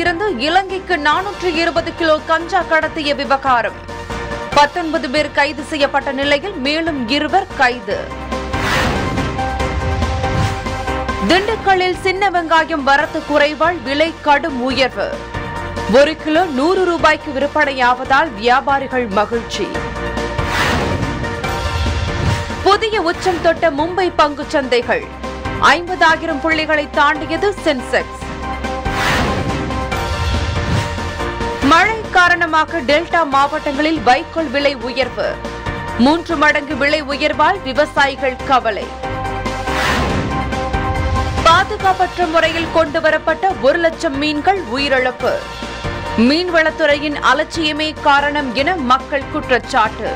இருந்து இலங்கைக்கு நானூற்று இருபது கிலோ கஞ்சா கடத்திய விவகாரம் பத்தொன்பது பேர் கைது செய்யப்பட்ட நிலையில் மேலும் இருவர் கைது திண்டுக்கல்லில் சின்ன வெங்காயம் வரத்து குறைவால் விலை கடும் உயர்வு ஒரு கிலோ நூறு ரூபாய்க்கு விற்பனையாவதால் வியாபாரிகள் மகிழ்ச்சி புதிய உச்சம் தொட்ட மும்பை பங்குச் சந்தைகள் ஐம்பதாயிரம் புள்ளிகளை தாண்டியது சென்செக்ஸ் மழை காரணமாக டெல்டா மாவட்டங்களில் வைக்கோல் விலை உயர்வு மூன்று மடங்கு விலை உயர்வால் விவசாயிகள் கவலை பாதுகாப்பற்ற முறையில் கொண்டுவரப்பட்ட ஒரு லட்சம் மீன்கள் உயிரிழப்பு மீன்வளத்துறையின் அலட்சியமே காரணம் என மக்கள் குற்றச்சாட்டு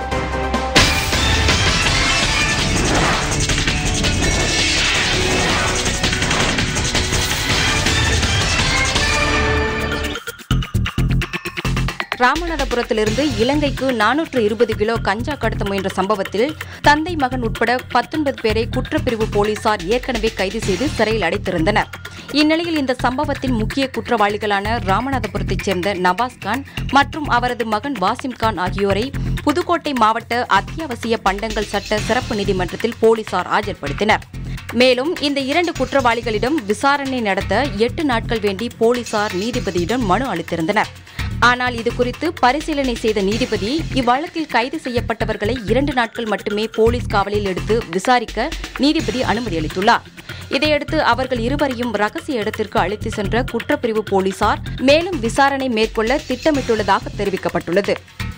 ராமநாதபுரத்திலிருந்து இலங்கைக்கு நானூற்று இருபது கிலோ கஞ்சா கடத்த முயன்ற சம்பவத்தில் தந்தை மகன் உட்பட பத்தொன்பது பேரை குற்றப்பிரிவு போலீசார் ஏற்கனவே கைது செய்து சிறையில் அடைத்திருந்தனர் இந்நிலையில் இந்த சம்பவத்தின் முக்கிய குற்றவாளிகளான ராமநாதபுரத்தைச் சேர்ந்த நவாஸ் கான் மற்றும் அவரது மகன் வாசிம் கான் ஆகியோரை புதுக்கோட்டை மாவட்ட அத்தியாவசிய பண்டங்கள் சட்ட சிறப்பு நீதிமன்றத்தில் போலீசார் ஆஜர்படுத்தினர் மேலும் இந்த இரண்டு குற்றவாளிகளிடம் விசாரணை நடத்த எட்டு நாட்கள் வேண்டி போலீசார் நீதிபதியிடம் மனு அளித்திருந்தனர் ஆனால் இது குறித்து பரிசீலனை செய்த நீதிபதி இவ்வழக்கில் கைது செய்யப்பட்டவர்களை இரண்டு நாட்கள் மட்டுமே போலீஸ் காவலில் எடுத்து விசாரிக்க நீதிபதி அனுமதி அளித்துள்ளார் இதையடுத்து அவர்கள் இருவரையும் ரகசிய இடத்திற்கு அழைத்து சென்ற குற்றப்பிரிவு போலீசார் மேலும் விசாரணை மேற்கொள்ள திட்டமிட்டுள்ளதாக தெரிவிக்கப்பட்டுள்ளது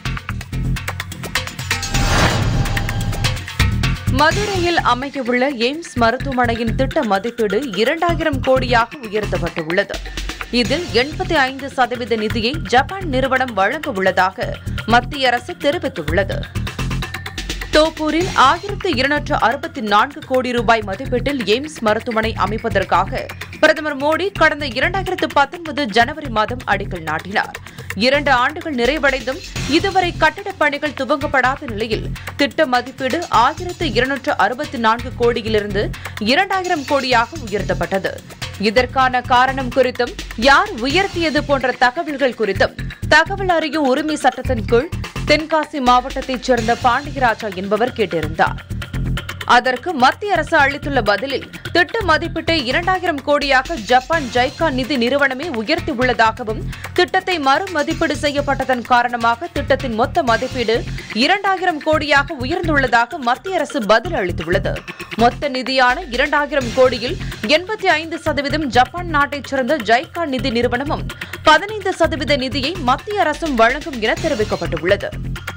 மதுரையில் அமையவுள்ள எய்ம்ஸ் மருத்துவமனையின் திட்ட மதிப்பீடு இரண்டாயிரம் கோடியாக உயர்த்தப்பட்டுள்ளது இதில் எண்பத்தி ஐந்து சதவீத நிதியை ஜப்பான் நிறுவனம் வழங்க உள்ளதாக மத்திய அரசு தெரிவித்துள்ளது தோப்பூரில் ஆயிரத்து இருநூற்று அறுபத்தி நான்கு கோடி ரூபாய் மதிப்பீட்டில் எய்ம்ஸ் மருத்துவமனை அமைப்பதற்காக பிரதமர் மோடி கடந்த இரண்டாயிரத்து பத்தொன்பது ஜனவரி மாதம் அடிக்கல் நாட்டினார் இரண்டு ஆண்டுகள் நிறைவடைந்தும் இதுவரை கட்டடப் பணிகள் துவங்கப்படாத நிலையில் திட்ட மதிப்பீடு ஆயிரத்து இருநூற்று அறுபத்தி நான்கு கோடியிலிருந்து இரண்டாயிரம் கோடியாக உயர்த்தப்பட்டது இதற்கான காரணம் குறித்தும் யார் உயர்த்தியது போன்ற தகவல்கள் குறித்தும் தகவல் அறியும் உரிமை சட்டத்தின் கீழ் தென்காசி மாவட்டத்தைச் சேர்ந்த பாண்டியராஜா என்பவர் கேட்டிருந்தார் அதற்கு மத்திய அரசு அளித்துள்ள பதிலில் திட்ட மதிப்பீட்டை இரண்டாயிரம் கோடியாக ஜப்பான் ஜைகா நிதி நிறுவனமே உயர்த்தியுள்ளதாகவும் திட்டத்தை மறு மதிப்பீடு செய்யப்பட்டதன் காரணமாக திட்டத்தின் மொத்த மதிப்பீடு இரண்டாயிரம் கோடியாக உயர்ந்துள்ளதாக மத்திய அரசு பதில் அளித்துள்ளது மொத்த நிதியான இரண்டாயிரம் கோடியில் எண்பத்தி ஐந்து சதவீதம் ஜப்பான் நாட்டைச் சேர்ந்த ஜைகா நிதி நிறுவனமும் பதினைந்து சதவீத நிதியை மத்திய அரசும் வழங்கும் என தெரிவிக்கப்பட்டுள்ளது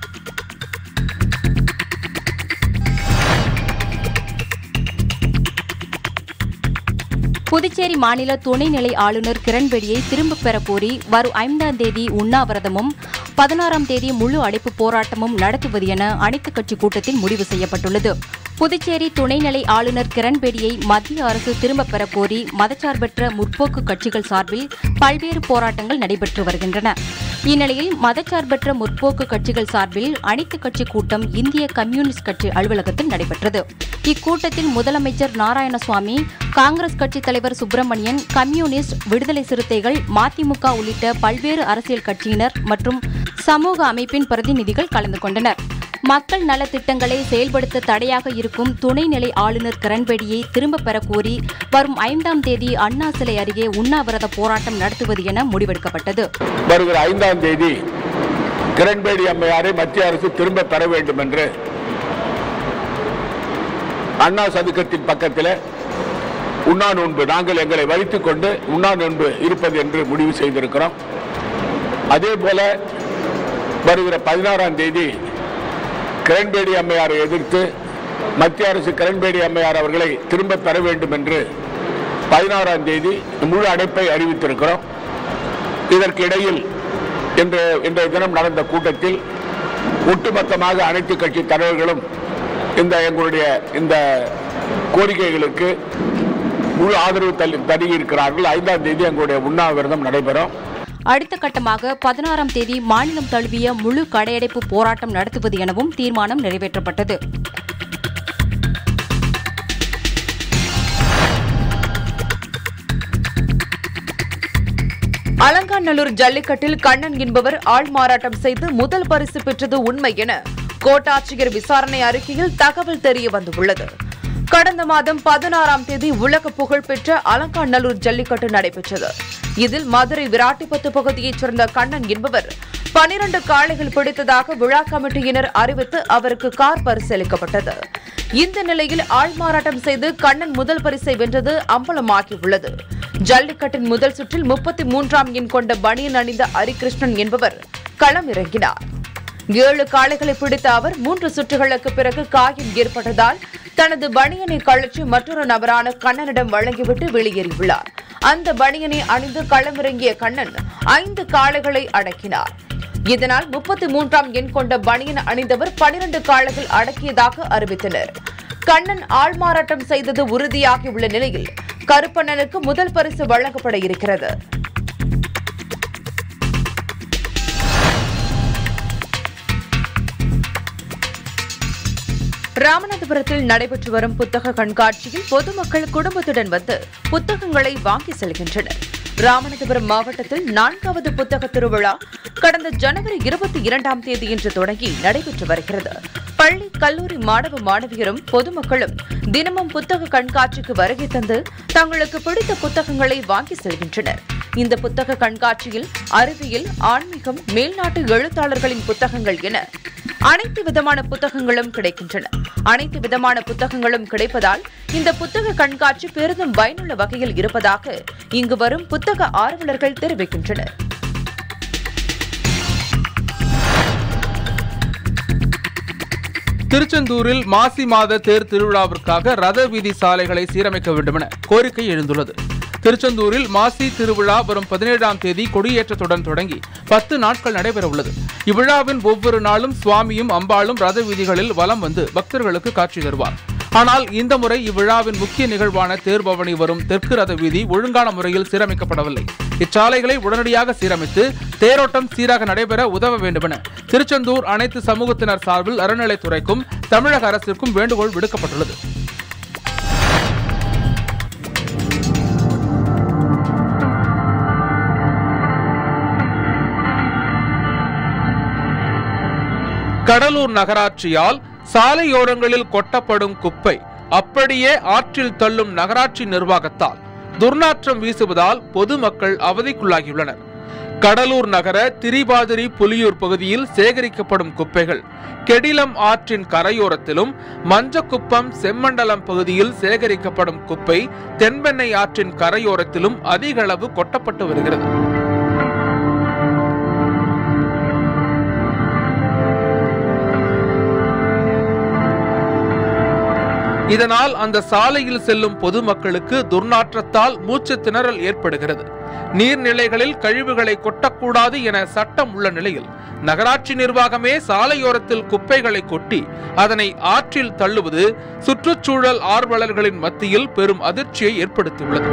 புதுச்சேரி மாநில துணைநிலை ஆளுநர் கிரண்பேடியை திரும்பப் பெறக் கோரி வரும் ஐந்தாம் தேதி உண்ணாவிரதமும் பதினாறாம் தேதி முழு அடைப்பு போராட்டமும் நடத்துவது என அனைத்துக் கட்சி கூட்டத்தில் முடிவு செய்யப்பட்டுள்ளது புதுச்சேரி துணைநிலை ஆளுநர் கிரண்பேடியை மத்திய அரசு திரும்பப் பெறக் கோரி மதச்சார்பற்ற முற்போக்கு கட்சிகள் சார்பில் பல்வேறு போராட்டங்கள் நடைபெற்று வருகின்றன இந்நிலையில் மதச்சார்பற்ற முற்போக்கு கட்சிகள் சார்பில் அனைத்துக் கட்சி கூட்டம் இந்திய கம்யூனிஸ்ட் கட்சி அலுவலகத்தில் நடைபெற்றது இக்கூட்டத்தில் முதலமைச்சர் நாராயணசுவாமி காங்கிரஸ் கட்சித் தலைவர் சுப்பிரமணியன் கம்யூனிஸ்ட் விடுதலை சிறுத்தைகள் மதிமுக உள்ளிட்ட பல்வேறு அரசியல் கட்சியினர் மற்றும் சமூக அமைப்பின் பிரதிநிதிகள் கலந்து கொண்டனர் மக்கள் நலத் திட்டங்களை செயல்படுத்த தடையாக இருக்கும் துணைநிலை ஆளுநர் கிரண்பேடியை திரும்பப் பெறக் கோரி வரும் ஐந்தாம் தேதி அண்ணா சிலை அருகே உண்ணாவிரத போராட்டம் நடத்துவது என முடிவெடுக்கப்பட்டது வருகிற ஐந்தாம் தேதி கிரண்பேடி அம்மையாரை மத்திய அரசு திரும்ப பெற வேண்டும் என்று அண்ணா சதுக்கத்தின் பக்கத்தில் உண்ணா நோன்பு நாங்கள் எங்களை வைத்துக் கொண்டு உண்ணா நோன்பு இருப்பது என்று முடிவு செய்திருக்கிறோம் அதே போல வருகிற பதினாறாம் தேதி கிரண்பேடி அம்மையாரை எதிர்த்து மத்திய அரசு கிரண்பேடி அம்மையார் அவர்களை திரும்ப பெற வேண்டும் என்று பதினாறாம் தேதி முழு அடைப்பை அறிவித்திருக்கிறோம் இதற்கு இடையில் இன்று இன்றைய தினம் நடந்த கூட்டத்தில் ஒட்டுமொத்தமாக அனைத்து கட்சி தலைவர்களும் இந்த எங்களுடைய இந்த கோரிக்கைகளுக்கு முழு ஆதரவு தள்ளி தருகியிருக்கிறார்கள் ஐந்தாம் தேதி எங்களுடைய உண்ணாவிரதம் நடைபெறும் அடுத்த கட்டமாக பதினாறாம் தேதி மாநிலம் தழுவிய முழு கடையடைப்பு போராட்டம் நடத்துவது எனவும் தீர்மானம் நிறைவேற்றப்பட்டது அலங்காநல்லூர் ஜல்லிக்கட்டில் கண்ணன் என்பவர் ஆள் மாறாட்டம் செய்து முதல் பரிசு பெற்றது உண்மை என கோட்டாட்சியர் விசாரணை அறிக்கையில் தகவல் தெரிய வந்துள்ளது கடந்த மாதம் பதினாறாம் தேதி உலக புகழ்பெற்ற அலங்காநல்லூர் ஜல்லிக்கட்டு நடைபெற்றது இதில் மதுரை விராட்டிப்பத்து பகுதியைச் சேர்ந்த கண்ணன் என்பவர் பனிரண்டு காளைகள் பிடித்ததாக விழா கமிட்டியினர் அறிவித்து அவருக்கு கார் பரிசீலிக்கப்பட்டது இந்த நிலையில் ஆள்மாறாட்டம் செய்து கண்ணன் முதல் பரிசை வென்றது அம்பலமாகியுள்ளது ஜல்லிக்கட்டின் முதல் சுற்றில் முப்பத்தி மூன்றாம் எண் கொண்ட பனியன் அணிந்த ஹரிகிருஷ்ணன் என்பவர் களம் இறங்கினார் ஏழு காளைகளை பிடித்த அவர் மூன்று சுற்றுகளுக்கு பிறகு காயம் ஏற்பட்டதால் தனது பனியனை கழற்றி மற்றொரு நபரான கண்ணனிடம் வழங்கிவிட்டு வெளியேறியுள்ளார் அந்த பனியனை அணிந்து களமிறங்கிய கண்ணன் ஐந்து காளைகளை அடக்கினார் இதனால் முப்பத்தி மூன்றாம் எண் கொண்ட பனியன் அணிந்தவர் பனிரண்டு காளைகள் அடக்கியதாக அறிவித்தனர் கண்ணன் ஆள்மாறாட்டம் செய்தது உறுதியாகியுள்ள நிலையில் கருப்பண்ணனுக்கு முதல் பரிசு வழங்கப்பட இருக்கிறது ராமநாதபுரத்தில் நடைபெற்று வரும் புத்தக கண்காட்சியில் பொதுமக்கள் குடும்பத்துடன் வந்து புத்தகங்களை வாங்கி செல்கின்றனர் ராமநாதபுரம் மாவட்டத்தில் நான்காவது புத்தக திருவிழா கடந்த ஜனவரி இருபத்தி இரண்டாம் தேதியன்று தொடங்கி நடைபெற்று வருகிறது பள்ளி கல்லூரி மாணவ மாணவியரும் பொதுமக்களும் தினமும் புத்தக கண்காட்சிக்கு வருகை தந்து தங்களுக்கு பிடித்த புத்தகங்களை வாங்கி செல்கின்றனர் இந்த புத்தக கண்காட்சியில் அறிவியல் ஆன்மீகம் மேல்நாட்டு எழுத்தாளர்களின் புத்தகங்கள் என அனைத்து விதமான புத்தகங்களும் கிடைக்கின்றன அனைத்து விதமான புத்தகங்களும் கிடைப்பதால் இந்த புத்தக கண்காட்சி பெரிதும் பயனுள்ள வகையில் இருப்பதாக இங்கு வரும் புத்தக ஆர்வலர்கள் தெரிவிக்கின்றனர் திருச்செந்தூரில் மாசி மாத தேர் திருவிழாவிற்காக ரத வீதி சாலைகளை சீரமைக்க வேண்டுமென கோரிக்கை எழுந்துள்ளது திருச்செந்தூரில் மாசி திருவிழா வரும் பதினேழாம் தேதி கொடியேற்றத்துடன் தொடங்கி பத்து நாட்கள் நடைபெற உள்ளது இவ்விழாவின் ஒவ்வொரு நாளும் சுவாமியும் அம்பாளும் ரத வீதிகளில் வலம் வந்து பக்தர்களுக்கு காட்சி தருவார் ஆனால் இந்த முறை இவ்விழாவின் முக்கிய நிகழ்வான தேர்பவனி வரும் தெற்கு ரத வீதி ஒழுங்கான முறையில் சீரமைக்கப்படவில்லை இச்சாலைகளை உடனடியாக சீரமைத்து தேரோட்டம் சீராக நடைபெற உதவ வேண்டுமென திருச்செந்தூர் அனைத்து சமூகத்தினர் சார்பில் அறநிலைத்துறைக்கும் தமிழக அரசிற்கும் வேண்டுகோள் விடுக்கப்பட்டுள்ளது கடலூர் நகராட்சியால் சாலையோரங்களில் கொட்டப்படும் குப்பை அப்படியே ஆற்றில் தள்ளும் நகராட்சி நிர்வாகத்தால் துர்நாற்றம் வீசுவதால் பொதுமக்கள் அவதிக்குள்ளாகியுள்ளனர் கடலூர் நகர திரிபாதிரி புலியூர் பகுதியில் சேகரிக்கப்படும் குப்பைகள் கெடிலம் ஆற்றின் கரையோரத்திலும் மஞ்சக்குப்பம் செம்மண்டலம் பகுதியில் சேகரிக்கப்படும் குப்பை தென்பெண்ணை ஆற்றின் கரையோரத்திலும் அதிக அளவு கொட்டப்பட்டு வருகிறது இதனால் அந்த சாலையில் செல்லும் பொதுமக்களுக்கு துர்நாற்றத்தால் மூச்சு திணறல் ஏற்படுகிறது நீர்நிலைகளில் கழிவுகளை கொட்டக்கூடாது என சட்டம் உள்ள நிலையில் நகராட்சி நிர்வாகமே சாலையோரத்தில் குப்பைகளை கொட்டி அதனை ஆற்றில் தள்ளுவது சுற்றுச்சூழல் ஆர்வலர்களின் மத்தியில் பெரும் அதிர்ச்சியை ஏற்படுத்தியுள்ளது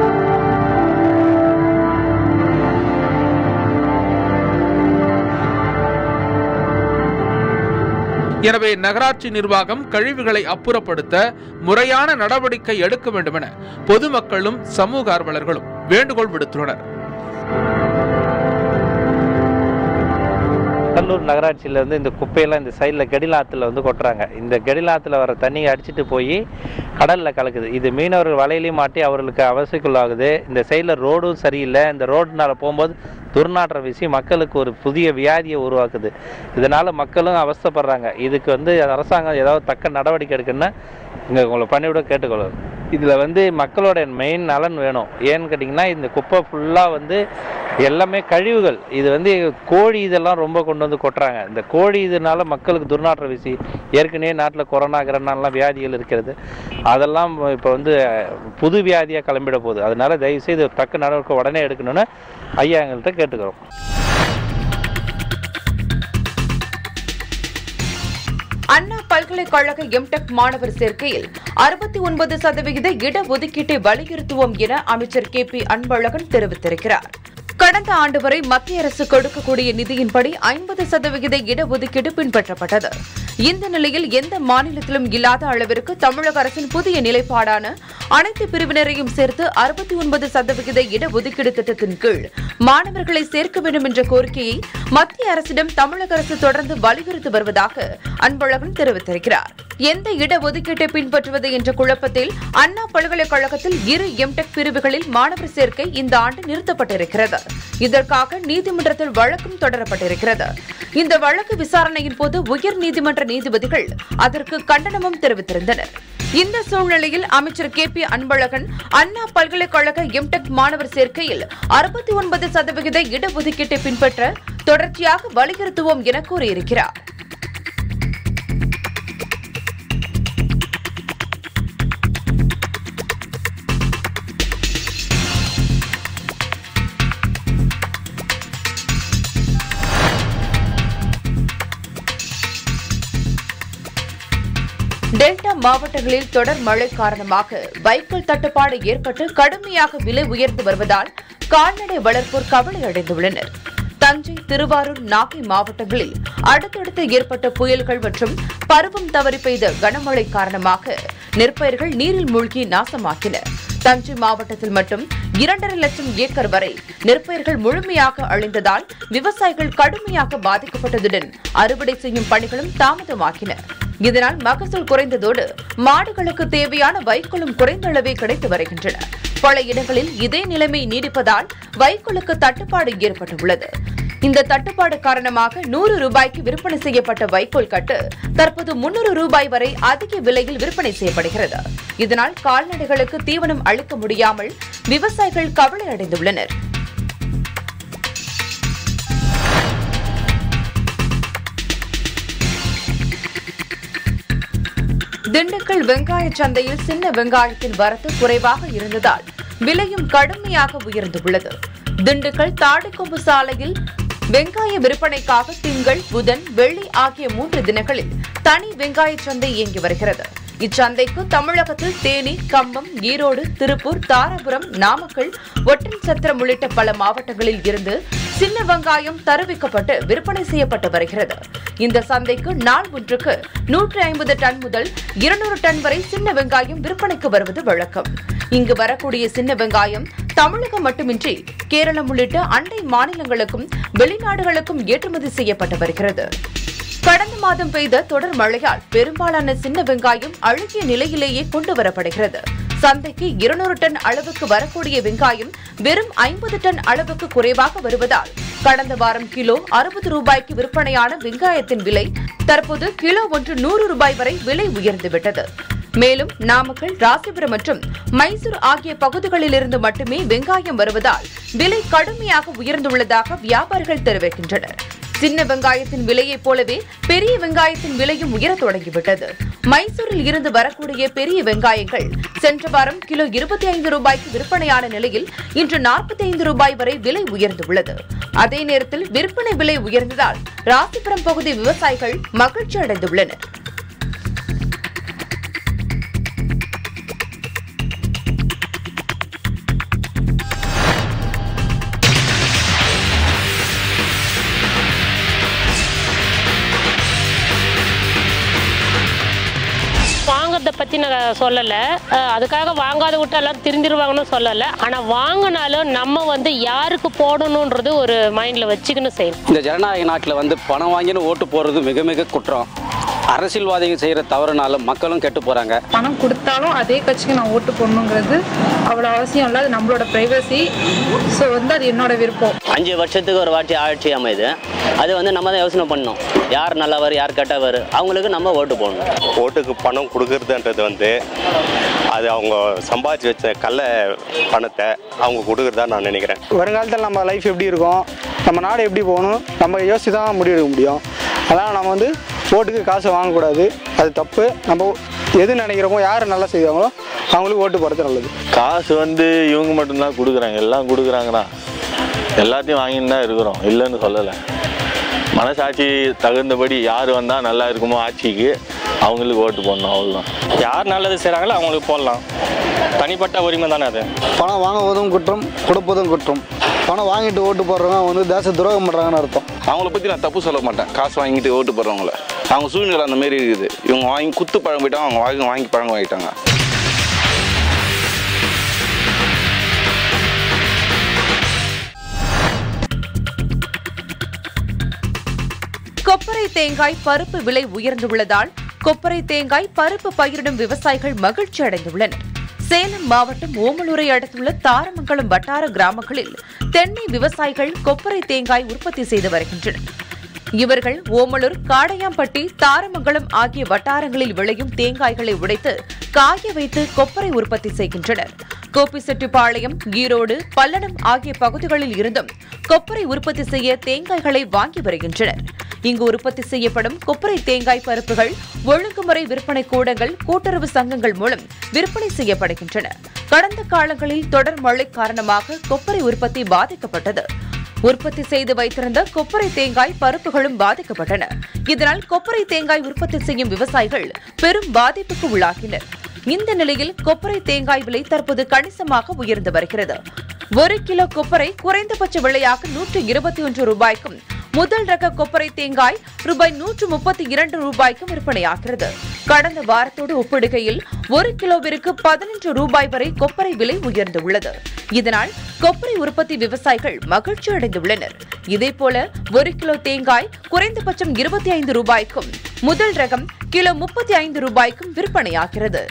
எனவே நகராட்சி நிர்வாகம் கழிவுகளை அப்புறப்படுத்த முறையான நடவடிக்கை எடுக்க வேண்டும் என பொதுமக்களும் சமூக ஆர்வலர்களும் வேண்டுகோள் விடுத்துள்ளனர் கடலூர் நகராட்சியில் வந்து இந்த குப்பையெல்லாம் இந்த சைடில் கெடிலாத்துல வந்து கொட்டுறாங்க இந்த கெடிலாத்துல வர தண்ணியை அடிச்சிட்டு போய் கடலில் கலக்குது இது மீனவர்கள் வலையிலையும் மாட்டி அவர்களுக்கு அவசியக்குள்ளாகுது இந்த சைடில் ரோடும் சரியில்லை இந்த ரோடுனால போகும்போது துர்நாற்றம் வீசி மக்களுக்கு ஒரு புதிய வியாதியை உருவாக்குது இதனால் மக்களும் அவஸ்தைப்படுறாங்க இதுக்கு வந்து அரசாங்கம் ஏதாவது தக்க நடவடிக்கை எடுக்கணும்னா இங்கே உங்களை பண்ணிவிட கேட்டுக்கொள்ளும் இதில் வந்து மக்களோட மெயின் நலன் வேணும் ஏன்னு கேட்டிங்கன்னா இந்த குப்பை ஃபுல்லாக வந்து எல்லாமே கழிவுகள் இது வந்து கோழி இதெல்லாம் ரொம்ப கொண்டு வந்து கொட்டுறாங்க இந்த கோழி இதனால மக்களுக்கு துர்நாற்றம் வீசி ஏற்கனவே நாட்டில் கொரோனா கிரணாலாம் வியாதிகள் இருக்கிறது அதெல்லாம் இப்போ வந்து புது வியாதியாக கிளம்பிட போகுது அதனால தயவுசெய்து தக்க நடவடிக்கை உடனே எடுக்கணும்னு ஐயா எங்கள்கிட்ட கேட்டுக்கிறோம் அண்ணா பல்கலைக்கழக எம்டெக் மாணவர் சேர்க்கையில் அறுபத்தி ஒன்பது சதவிகித இடஒதுக்கீட்டை வலியுறுத்துவோம் என அமைச்சர் கே பி அன்பழகன் தெரிவித்திருக்கிறார் கடந்த ஆண்டு வரை மத்திய அரசு கொடுக்கக்கூடிய நிதியின்படி ஐம்பது சதவிகித இடஒதுக்கீடு பின்பற்றப்பட்டது இந்த நிலையில் எந்த மாநிலத்திலும் இல்லாத அளவிற்கு தமிழக அரசின் புதிய நிலைப்பாடான அனைத்து பிரிவினரையும் சேர்த்து அறுபத்தி ஒன்பது சதவிகித இடஒதுக்கீடு திட்டத்தின் கீழ் மாணவர்களை சேர்க்க வேண்டும் என்ற கோரிக்கையை மத்திய அரசிடம் தமிழக அரசு தொடர்ந்து வலியுறுத்தி வருவதாக அன்பழகன் தெரிவித்திருக்கிறார் எந்த இடஒதுக்கீட்டை பின்பற்றுவது என்ற குழப்பத்தில் அண்ணா பல்கலைக்கழகத்தில் இரு எம்டெக் பிரிவுகளில் மாணவர் சேர்க்கை இந்த ஆண்டு நிறுத்தப்பட்டிருக்கிறது இதற்காக நீதிமன்றத்தில் வழக்கும் தொடரப்பட்டிருக்கிறது இந்த வழக்கு விசாரணையின் போது உயர் நீதிமன்ற நீதிபதிகள் அதற்கு கண்டனமும் தெரிவித்திருந்தனர் இந்த சூழ்நிலையில் அமைச்சர் கே பி அன்பழகன் அண்ணா பல்கலைக்கழக எம்டெக் மாணவர் சேர்க்கையில் அறுபத்தி ஒன்பது சதவிகித இடஒதுக்கீட்டை பின்பற்ற தொடர்ச்சியாக வலியுறுத்துவோம் என கூறியிருக்கிறார் டெல்டா மாவட்டங்களில் தொடர் மழை காரணமாக வைக்கோல் தட்டுப்பாடு ஏற்பட்டு கடுமையாக விலை உயர்ந்து வருவதால் கால்நடை வளர்ப்போர் கவலை அடைந்துள்ளனர் தஞ்சை திருவாரூர் நாகை மாவட்டங்களில் அடுத்தடுத்து ஏற்பட்ட புயல்கள் மற்றும் பருவம் தவறி பெய்த கனமழை காரணமாக நெற்பயிர்கள் நீரில் மூழ்கி நாசமாக்கின தஞ்சை மாவட்டத்தில் மட்டும் இரண்டரை லட்சம் ஏக்கர் வரை நெற்பயிர்கள் முழுமையாக அழிந்ததால் விவசாயிகள் கடுமையாக பாதிக்கப்பட்டதுடன் அறுவடை செய்யும் பணிகளும் தாமதமாக்கின இதனால் மகசூல் குறைந்ததோடு மாடுகளுக்கு தேவையான வைக்கோலும் குறைந்த அளவே கிடைத்து வருகின்றன பல இடங்களில் இதே நிலைமை நீடிப்பதால் வைக்கோலுக்கு தட்டுப்பாடு ஏற்பட்டுள்ளது இந்த தட்டுப்பாடு காரணமாக நூறு ரூபாய்க்கு விற்பனை செய்யப்பட்ட வைக்கோல் கட்டு தற்போது முன்னூறு ரூபாய் வரை அதிக விலையில் விற்பனை செய்யப்படுகிறது இதனால் கால்நடைகளுக்கு தீவனம் அளிக்க முடியாமல் விவசாயிகள் கவலை அடைந்துள்ளனர் திண்டுக்கல் வெங்காய சந்தையில் சின்ன வெங்காயத்தின் வரத்து குறைவாக இருந்ததால் விலையும் கடுமையாக உயர்ந்துள்ளது திண்டுக்கல் தாடிக்கொம்பு சாலையில் வெங்காய விற்பனைக்காக திங்கள் புதன் வெள்ளி ஆகிய மூன்று தினங்களில் தனி வெங்காய சந்தை இயங்கி வருகிறது இச்சந்தைக்கு தமிழகத்தில் தேனி கம்பம் ஈரோடு திருப்பூர் தாராபுரம் நாமக்கல் ஒட்டன்சத்திரம் உள்ளிட்ட பல மாவட்டங்களில் இருந்து சின்ன வெங்காயம் தருவிக்கப்பட்டு விற்பனை செய்யப்பட்டு வருகிறது இந்த சந்தைக்கு நாள் ஒன்றுக்கு நூற்றி ஐம்பது டன் முதல் இருநூறு டன் வரை சின்ன வெங்காயம் விற்பனைக்கு வருவது வழக்கம் இங்கு வரக்கூடிய சின்ன வெங்காயம் தமிழகம் மட்டுமின்றி கேரளம் உள்ளிட்ட அண்டை மாநிலங்களுக்கும் வெளிநாடுகளுக்கும் ஏற்றுமதி செய்யப்பட்டு வருகிறது கடந்த மாதம் பெய்த தொடர் மழையால் பெரும்பாலான சின்ன வெங்காயம் அழுகிய நிலையிலேயே கொண்டு வரப்படுகிறது சந்தைக்கு இருநூறு டன் அளவுக்கு வரக்கூடிய வெங்காயம் வெறும் ஐம்பது டன் அளவுக்கு குறைவாக வருவதால் கடந்த வாரம் கிலோ அறுபது ரூபாய்க்கு விற்பனையான வெங்காயத்தின் விலை தற்போது கிலோ ஒன்று நூறு ரூபாய் வரை விலை உயர்ந்துவிட்டது மேலும் நாமக்கல் ராசிபுரம் மற்றும் மைசூர் ஆகிய பகுதிகளிலிருந்து மட்டுமே வெங்காயம் வருவதால் விலை கடுமையாக உயர்ந்துள்ளதாக வியாபாரிகள் தெரிவிக்கின்றனர் சின்ன வெங்காயத்தின் விலையைப் போலவே பெரிய வெங்காயத்தின் விலையும் உயரத் தொடங்கிவிட்டது மைசூரில் இருந்து வரக்கூடிய பெரிய வெங்காயங்கள் சென்ற வாரம் கிலோ இருபத்தி ஐந்து ரூபாய்க்கு விற்பனையான நிலையில் இன்று நாற்பத்தி ஐந்து ரூபாய் வரை விலை உயர்ந்துள்ளது அதே நேரத்தில் விற்பனை விலை உயர்ந்ததால் ராசிபுரம் பகுதி விவசாயிகள் மகிழ்ச்சி அடைந்துள்ளனர் வாங்குறத பற்றி நான் சொல்லலை அஹ் அதுக்காக வாங்காத விட்டு எல்லாரும் திருந்திருவாங்கன்னு சொல்லலை ஆனால் வாங்கினாலும் நம்ம வந்து யாருக்கு போடணுன்றது ஒரு மைண்டில் வச்சுக்கணும் செய்யணும் இந்த ஜனநாயக நாட்டில் வந்து பணம் வாங்கின்னு ஓட்டு போடுறது மிக மிக குற்றம் அரசியல்வாதிங்க செய்கிற தவறுனால மக்களும் கெட்டு போகிறாங்க பணம் கொடுத்தாலும் அதே கட்சிக்கு நான் ஓட்டு போடணுங்கிறது அவ்வளோ அவசியம் இல்லை அது நம்மளோட ப்ரைவசி ஸோ வந்து அது என்னோட விருப்பம் அஞ்சு வருஷத்துக்கு ஒரு வாட்டி ஆட்சி அமையுது அது வந்து நம்ம தான் யோசனை பண்ணணும் யார் நல்லவர் யார் கெட்டவர் அவங்களுக்கு நம்ம ஓட்டு போடணும் ஓட்டுக்கு பணம் கொடுக்கறதுன்றது வந்து அது அவங்க சம்பாதிச்சு வச்ச கள்ள பணத்தை அவங்க கொடுக்குறதா நான் நினைக்கிறேன் வருங்காலத்தில் நம்ம லைஃப் எப்படி இருக்கும் நம்ம நாடு எப்படி போகணும் நம்ம யோசிச்சு தான் முடிவெடுக்க முடியும் அதனால் நம்ம வந்து ஓட்டுக்கு காசு வாங்கக்கூடாது அது தப்பு நம்ம எது நினைக்கிறோமோ யார் நல்லா செய்வாங்களோ அவங்களுக்கு ஓட்டு போகிறது நல்லது காசு வந்து இவங்க மட்டும்தான் கொடுக்குறாங்க எல்லாம் கொடுக்குறாங்கண்ணா எல்லாத்தையும் வாங்கின்னு தான் இருக்கிறோம் இல்லைன்னு சொல்லலை மனசாட்சி தகுந்தபடி யார் வந்தால் நல்லா இருக்குமோ ஆட்சிக்கு அவங்களுக்கு ஓட்டு போடணும் அவ்வளோதான் யார் நல்லது செய்கிறாங்களோ அவங்களுக்கு போடலாம் தனிப்பட்ட உரிமை தானே அது பணம் வாங்குவதும் குற்றம் கொடுப்பதும் குற்றம் பணம் வாங்கிட்டு ஓட்டு போடுறவங்க வந்து தேச துரோகம் பண்ணுறாங்கன்னு அர்த்தம் அவங்கள பற்றி நான் தப்பு சொல்ல மாட்டேன் காசு வாங்கிட்டு ஓட்டு போடுறவங்கள அவங்க சூழ்நிலை அந்த மாரி இருக்குது இவங்க வாங்கி குத்து பழம் போயிட்டாங்க அவங்க வாங்கி வாங்கி பழம் வாங்கிட்டாங்க கொப்பரை தேங்காய் பருப்பு விலை உயர்ந்துள்ளதால் கொப்பரை தேங்காய் பருப்பு பயிரிடும் விவசாயிகள் மகிழ்ச்சி அடைந்துள்ளனர் சேலம் மாவட்டம் ஓமலூரை அடுத்துள்ள தாரமங்கலம் வட்டார கிராமங்களில் தென்னை விவசாயிகள் கொப்பரை தேங்காய் உற்பத்தி செய்து வருகின்றனர் இவர்கள் ஓமலூர் காடையாம்பட்டி தாரமங்கலம் ஆகிய வட்டாரங்களில் விளையும் தேங்காய்களை உடைத்து காய வைத்து கொப்பரை உற்பத்தி செய்கின்றனர் கோபிச்செட்டிப்பாளையம் ஈரோடு பல்லடம் ஆகிய பகுதிகளில் இருந்தும் கொப்பரை உற்பத்தி செய்ய தேங்காய்களை வாங்கி வருகின்றனர் இங்கு உற்பத்தி செய்யப்படும் கொப்பரை தேங்காய் பருப்புகள் ஒழுங்குமுறை விற்பனை கூடங்கள் கூட்டுறவு சங்கங்கள் மூலம் விற்பனை செய்யப்படுகின்றன கடந்த காலங்களில் தொடர் மழை காரணமாக கொப்பரை உற்பத்தி பாதிக்கப்பட்டது உற்பத்தி செய்து வைத்திருந்த கொப்பரை தேங்காய் பருப்புகளும் பாதிக்கப்பட்டன இதனால் கொப்பரை தேங்காய் உற்பத்தி செய்யும் விவசாயிகள் பெரும் பாதிப்புக்கு உள்ளாகினர் இந்த நிலையில் கொப்பரை தேங்காய் விலை தற்போது கணிசமாக உயர்ந்து வருகிறது ஒரு கிலோ கொப்பரை குறைந்தபட்ச விலையாக நூற்று இருபத்தி ஒன்று ரூபாய்க்கும் முதல் ரக கொப்பரை தேங்காய் ரூபாய் நூற்று முப்பத்தி இரண்டு ரூபாய்க்கும் விற்பனையாகிறது கடந்த வாரத்தோடு ஒப்பிடுகையில் ஒரு கிலோவிற்கு பதினெட்டு ரூபாய் வரை கொப்பரை விலை உயர்ந்துள்ளது இதனால் கொப்பரை உற்பத்தி விவசாயிகள் மகிழ்ச்சி அடைந்துள்ளனர் இதேபோல ஒரு கிலோ தேங்காய் குறைந்தபட்சம் இருபத்தி ஐந்து ரூபாய்க்கும் முதல் ரகம் கிலோ முப்பத்தி ஐந்து ரூபாய்க்கும் விற்பனையாகிறது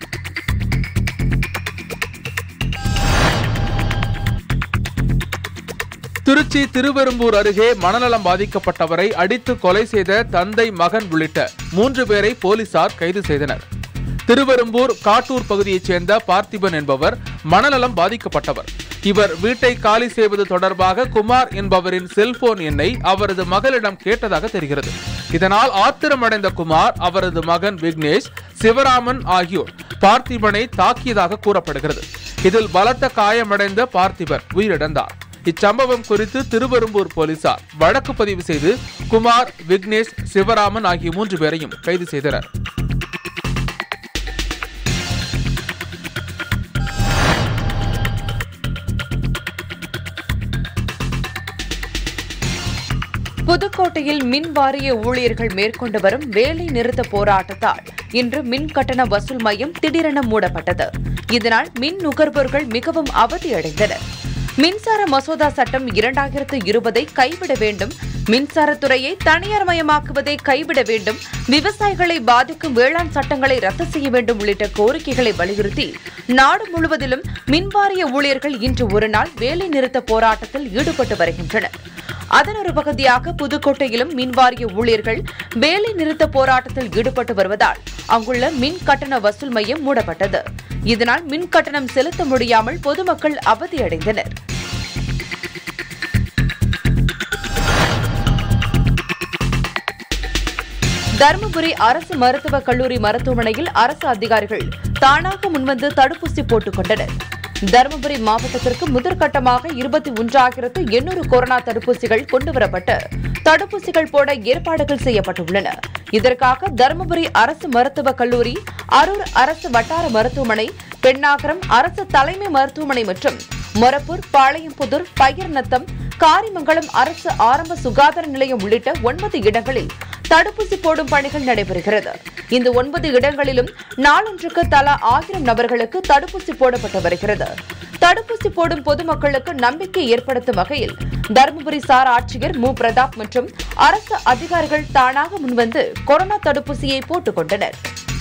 திருச்சி திருவெரும்பூர் அருகே மனநலம் பாதிக்கப்பட்டவரை அடித்து கொலை செய்த தந்தை மகன் உள்ளிட்ட மூன்று பேரை போலீசார் கைது செய்தனர் திருவெரும்பூர் காட்டூர் பகுதியைச் சேர்ந்த பார்த்திபன் என்பவர் மனநலம் பாதிக்கப்பட்டவர் இவர் வீட்டை காலி செய்வது தொடர்பாக குமார் என்பவரின் செல்போன் எண்ணை அவரது மகளிடம் கேட்டதாக தெரிகிறது இதனால் ஆத்திரமடைந்த குமார் அவரது மகன் விக்னேஷ் சிவராமன் ஆகியோர் பார்த்திபனை தாக்கியதாக கூறப்படுகிறது இதில் பலத்த காயமடைந்த பார்த்திபன் உயிரிழந்தார் இச்சம்பவம் குறித்து திருவெரும்பூர் போலீசார் வழக்கு பதிவு செய்து குமார் விக்னேஷ் சிவராமன் ஆகிய மூன்று பேரையும் கைது செய்தனர் புதுக்கோட்டையில் மின் வாரிய ஊழியர்கள் மேற்கொண்டு வரும் வேலை நிறுத்த போராட்டத்தால் இன்று மின் கட்டண வசூல் மையம் திடீரென மூடப்பட்டது இதனால் மின் நுகர்வோர்கள் மிகவும் அவதியடைந்தனர் மின்சார மசோதா சட்டம் இரண்டாயிரத்து இருபதை கைவிட வேண்டும் மின்சாரத்துறையை தனியார் மயமாக்குவதை கைவிட வேண்டும் விவசாயிகளை பாதிக்கும் வேளாண் சட்டங்களை ரத்து செய்ய வேண்டும் உள்ளிட்ட கோரிக்கைகளை வலியுறுத்தி நாடு முழுவதிலும் மின்வாரிய ஊழியர்கள் இன்று ஒருநாள் வேலை நிறுத்த போராட்டத்தில் ஈடுபட்டு வருகின்றனர் அதன் ஒரு பகுதியாக புதுக்கோட்டையிலும் மின்வாரிய ஊழியர்கள் வேலை நிறுத்த போராட்டத்தில் ஈடுபட்டு வருவதால் அங்குள்ள மின் கட்டண வசூல் மையம் மூடப்பட்டது இதனால் மின் கட்டணம் செலுத்த முடியாமல் பொதுமக்கள் அவதியடைந்தனர் தருமபுரி அரசு மருத்துவக் கல்லூரி மருத்துவமனையில் அரசு அதிகாரிகள் தானாக முன்வந்து தடுப்பூசி போட்டுக் கொண்டனர் தருமபுரி மாவட்டத்திற்கு முதற்கட்டமாக இருபத்தி ஒன்றாயிரத்து எண்ணூறு கொரோனா தடுப்பூசிகள் கொண்டுவரப்பட்டு தடுப்பூசிகள் போட ஏற்பாடுகள் செய்யப்பட்டுள்ளன இதற்காக தருமபுரி அரசு மருத்துவக் கல்லூரி அரூர் அரசு வட்டார மருத்துவமனை பெண்ணாகரம் அரசு தலைமை மருத்துவமனை மற்றும் மொரப்பூர் பாளையம்புதூர் பயிர்நத்தம் காரிமங்கலம் அரசு ஆரம்ப சுகாதார நிலையம் உள்ளிட்ட ஒன்பது இடங்களில் தடுப்பூசி போடும் பணிகள் நடைபெறுகிறது இந்த ஒன்பது இடங்களிலும் நாளொன்றுக்கு தலா ஆயிரம் நபர்களுக்கு தடுப்பூசி போடப்பட்டு வருகிறது தடுப்பூசி போடும் பொதுமக்களுக்கு நம்பிக்கை ஏற்படுத்தும் வகையில் தருமபுரி சார் ஆட்சியர் மு பிரதாப் மற்றும் அரசு அதிகாரிகள் தானாக முன்வந்து கொரோனா தடுப்பூசியை போட்டுக் கொண்டனர்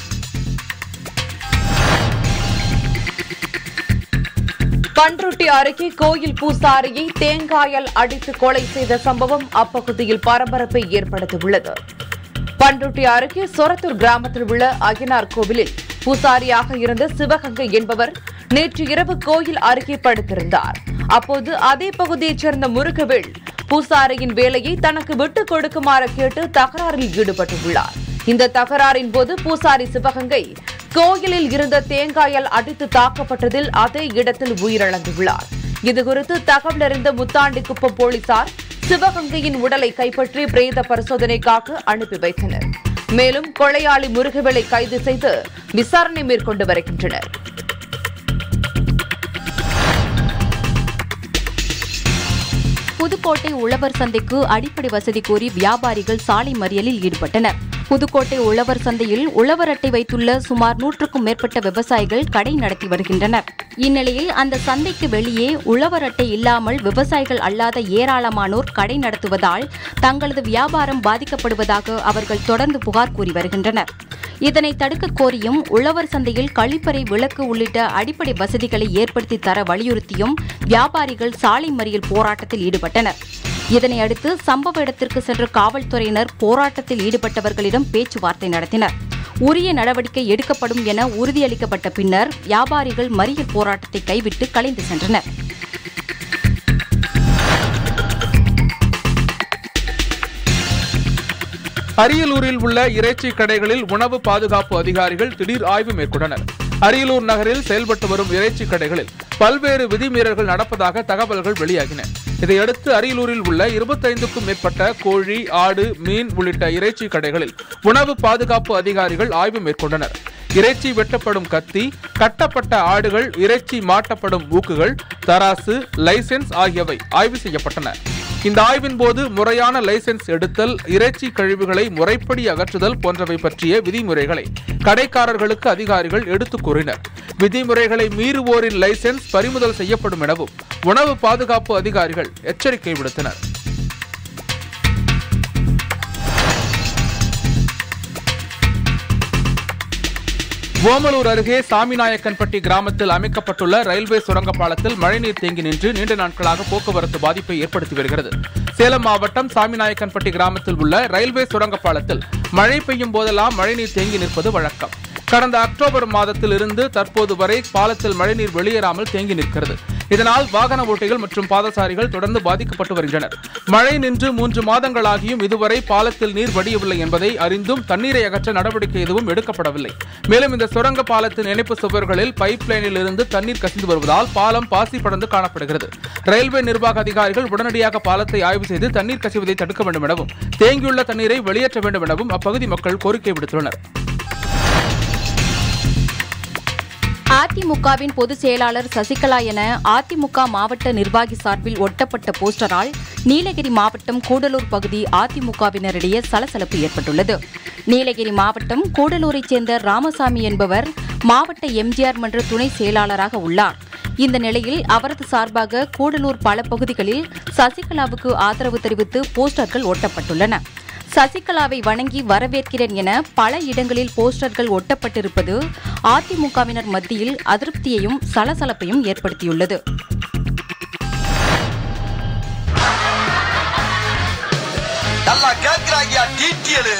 பன்ருட்டி அருகே கோயில் பூசாரியை தேங்காயால் அடித்து கொலை செய்த சம்பவம் அப்பகுதியில் பரபரப்பை ஏற்படுத்தியுள்ளது பன்ருட்டி அருகே சொரத்தூர் கிராமத்தில் உள்ள அய்யனார் கோவிலில் பூசாரியாக இருந்த சிவகங்கை என்பவர் நேற்று இரவு கோயில் அருகே படுத்திருந்தார் அப்போது அதே பகுதியைச் சேர்ந்த முருகவேல் பூசாரியின் வேலையை தனக்கு விட்டுக் கொடுக்குமாறு கேட்டு தகராறில் ஈடுபட்டுள்ளார் இந்த தகராறின் போது பூசாரி சிவகங்கை கோயிலில் இருந்த தேங்காயால் அடித்து தாக்கப்பட்டதில் அதே இடத்தில் உயிரிழந்துள்ளார் இதுகுறித்து தகவல் அறிந்த முத்தாண்டிக்குப்பம் போலீசார் சிவகங்கையின் உடலை கைப்பற்றி பிரேத பரிசோதனைக்காக அனுப்பி வைத்தனர் மேலும் கொலையாளி முருகவேலை கைது செய்து விசாரணை மேற்கொண்டு வருகின்றனர் புதுக்கோட்டை உழவர் சந்தைக்கு அடிப்படை வசதி கோரி வியாபாரிகள் சாலை மறியலில் ஈடுபட்டனர் புதுக்கோட்டை உழவர் சந்தையில் உழவர் அட்டை வைத்துள்ள சுமார் நூற்றுக்கும் மேற்பட்ட விவசாயிகள் கடை நடத்தி வருகின்றனர் இந்நிலையில் அந்த சந்தைக்கு வெளியே உழவர் அட்டை இல்லாமல் விவசாயிகள் அல்லாத ஏராளமானோர் கடை நடத்துவதால் தங்களது வியாபாரம் பாதிக்கப்படுவதாக அவர்கள் தொடர்ந்து புகார் கூறி வருகின்றனர் இதனை தடுக்க கோரியும் உழவர் சந்தையில் கழிப்பறை விளக்கு உள்ளிட்ட அடிப்படை வசதிகளை ஏற்படுத்தி தர வலியுறுத்தியும் வியாபாரிகள் சாலை மறியல் போராட்டத்தில் ஈடுபட்டனர் இதனையடுத்து சம்பவ இடத்திற்கு சென்ற காவல்துறையினர் போராட்டத்தில் ஈடுபட்டவர்களிடம் பேச்சுவார்த்தை நடத்தினர் உரிய நடவடிக்கை எடுக்கப்படும் என உறுதியளிக்கப்பட்ட பின்னர் வியாபாரிகள் மறியல் போராட்டத்தை கைவிட்டு கலைந்து சென்றனர் அரியலூரில் உள்ள இறைச்சி கடைகளில் உணவு பாதுகாப்பு அதிகாரிகள் திடீர் ஆய்வு மேற்கொண்டனர் அரியலூர் நகரில் செயல்பட்டு வரும் இறைச்சி கடைகளில் பல்வேறு விதிமீறல்கள் நடப்பதாக தகவல்கள் வெளியாகின இதையடுத்து அரியலூரில் உள்ள இருபத்தைந்துக்கும் மேற்பட்ட கோழி ஆடு மீன் உள்ளிட்ட இறைச்சி கடைகளில் உணவு பாதுகாப்பு அதிகாரிகள் ஆய்வு மேற்கொண்டனர் இறைச்சி வெட்டப்படும் கத்தி கட்டப்பட்ட ஆடுகள் இறைச்சி மாட்டப்படும் ஊக்குகள் தராசு லைசென்ஸ் ஆகியவை ஆய்வு செய்யப்பட்டன இந்த ஆய்வின் போது முறையான லைசென்ஸ் எடுத்தல் இறைச்சி கழிவுகளை முறைப்படி அகற்றுதல் போன்றவை பற்றிய விதிமுறைகளை கடைக்காரர்களுக்கு அதிகாரிகள் எடுத்துக் கூறினர் விதிமுறைகளை மீறுவோரின் லைசென்ஸ் பறிமுதல் செய்யப்படும் எனவும் உணவு பாதுகாப்பு அதிகாரிகள் எச்சரிக்கை விடுத்தனர் ஓமலூர் அருகே சாமிநாயக்கன்பட்டி கிராமத்தில் அமைக்கப்பட்டுள்ள ரயில்வே சுரங்க பாலத்தில் மழைநீர் தேங்கி நின்று நீண்ட நாட்களாக போக்குவரத்து பாதிப்பை ஏற்படுத்தி வருகிறது சேலம் மாவட்டம் சாமிநாயக்கன்பட்டி கிராமத்தில் உள்ள ரயில்வே சுரங்க பாலத்தில் மழை பெய்யும் போதெல்லாம் மழைநீர் தேங்கி நிற்பது வழக்கம் கடந்த அக்டோபர் மாதத்தில் இருந்து தற்போது வரை பாலத்தில் மழைநீர் வெளியேறாமல் தேங்கி நிற்கிறது இதனால் வாகன ஓட்டிகள் மற்றும் பாதசாரிகள் தொடர்ந்து பாதிக்கப்பட்டு வருகின்றனர் மழை நின்று மூன்று மாதங்களாகியும் இதுவரை பாலத்தில் நீர் வடியவில்லை என்பதை அறிந்தும் தண்ணீரை அகற்ற நடவடிக்கை எதுவும் எடுக்கப்படவில்லை மேலும் இந்த சுரங்க பாலத்தின் இணைப்பு சுவர்களில் பைப் லைனில் இருந்து தண்ணீர் கசிந்து வருவதால் பாலம் பாசி படர்ந்து காணப்படுகிறது ரயில்வே நிர்வாக அதிகாரிகள் உடனடியாக பாலத்தை ஆய்வு செய்து தண்ணீர் கசிவதை தடுக்க வேண்டும் எனவும் தேங்கியுள்ள தண்ணீரை வெளியேற்ற வேண்டும் எனவும் அப்பகுதி மக்கள் கோரிக்கை விடுத்துள்ளனர் அதிமுகவின் பொதுச் செயலாளர் சசிகலா என அதிமுக மாவட்ட நிர்வாகி சார்பில் ஒட்டப்பட்ட போஸ்டரால் நீலகிரி மாவட்டம் கூடலூர் பகுதி அதிமுகவினரிடையே சலசலப்பு ஏற்பட்டுள்ளது நீலகிரி மாவட்டம் கூடலூரைச் சேர்ந்த ராமசாமி என்பவர் மாவட்ட எம்ஜிஆர் மன்ற துணை செயலாளராக உள்ளார் இந்த நிலையில் அவரது சார்பாக கூடலூர் பல பகுதிகளில் சசிகலாவுக்கு ஆதரவு தெரிவித்து போஸ்டர்கள் ஒட்டப்பட்டுள்ளன சசிகலாவை வணங்கி வரவேற்கிறேன் என பல இடங்களில் போஸ்டர்கள் ஒட்டப்பட்டிருப்பது அதிமுகவினர் மத்தியில் அதிருப்தியையும் சலசலப்பையும் ஏற்படுத்தியுள்ளது நல்லா கேட்கிறாங்க டீட்டியலு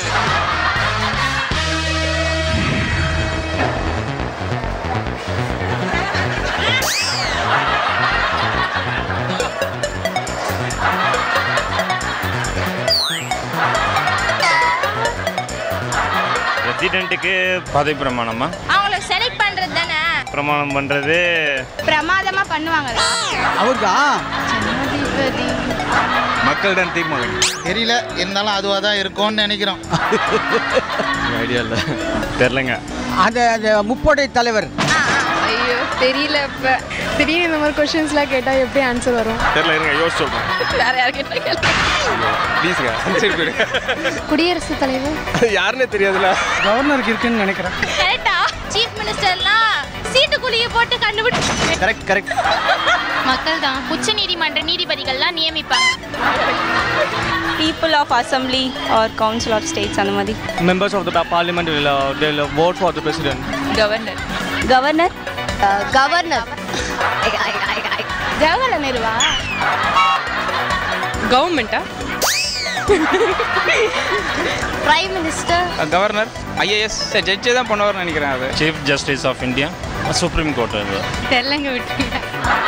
பிரசிடென்ட்டுக்கு பதவி பிரமாணமா அவங்கள செலக்ட் பண்றது தானே பிரமாணம் பண்ணுறது பிரமாதமா பண்ணுவாங்களா அவருக்கா ஜனாதிபதி மக்களிடம் தீர்மானம் தெரியல இருந்தாலும் அதுவாக தான் இருக்கும்னு நினைக்கிறோம் ஐடியா இல்லை தெரிலங்க அந்த அந்த முப்படை தலைவர் ஐயோ தெரியல இப்ப திடீர்னு இந்த மாதிரி கொஸ்டின்ஸ்லாம் கேட்டா எப்படி ஆன்சர் வரும் தெரில இருங்க யோசிச்சு சொல்கிறேன் வேற யார்கிட்ட கேள்வி ப்ளீஸுங்க சரி போயிடுங்க குடியரசுத் தலைவர் யாருன்னே தெரியாதுல்ல கவர்னருக்கு இருக்குன்னு நினைக்கிறேன் கரெக்டா சீஃப் மினிஸ்டர்லாம் சீட்டு குழியை போட்டு கண்டுபிடிச்சு கரெக்ட் கரெக்ட் மக்கள் தான் உச்ச நீதிமன்ற நீதிபதிகள்லாம் நியமிப்பாங்க people of assembly or council of states அந்த மாதிரி members of the parliament will, uh, they'll uh, vote for the president. Governor governor governor Jawaharlal நேருவா கவர்மெண்டா பிரைம் மினிஸ்டர் கவர்னர் ஐஏஎஸ் ஜட்ஜே தான் பண்ணுவார்னு நினைக்கிறேன் அது chief justice of India supreme court அது தெரியலங்க விட்டுருங்க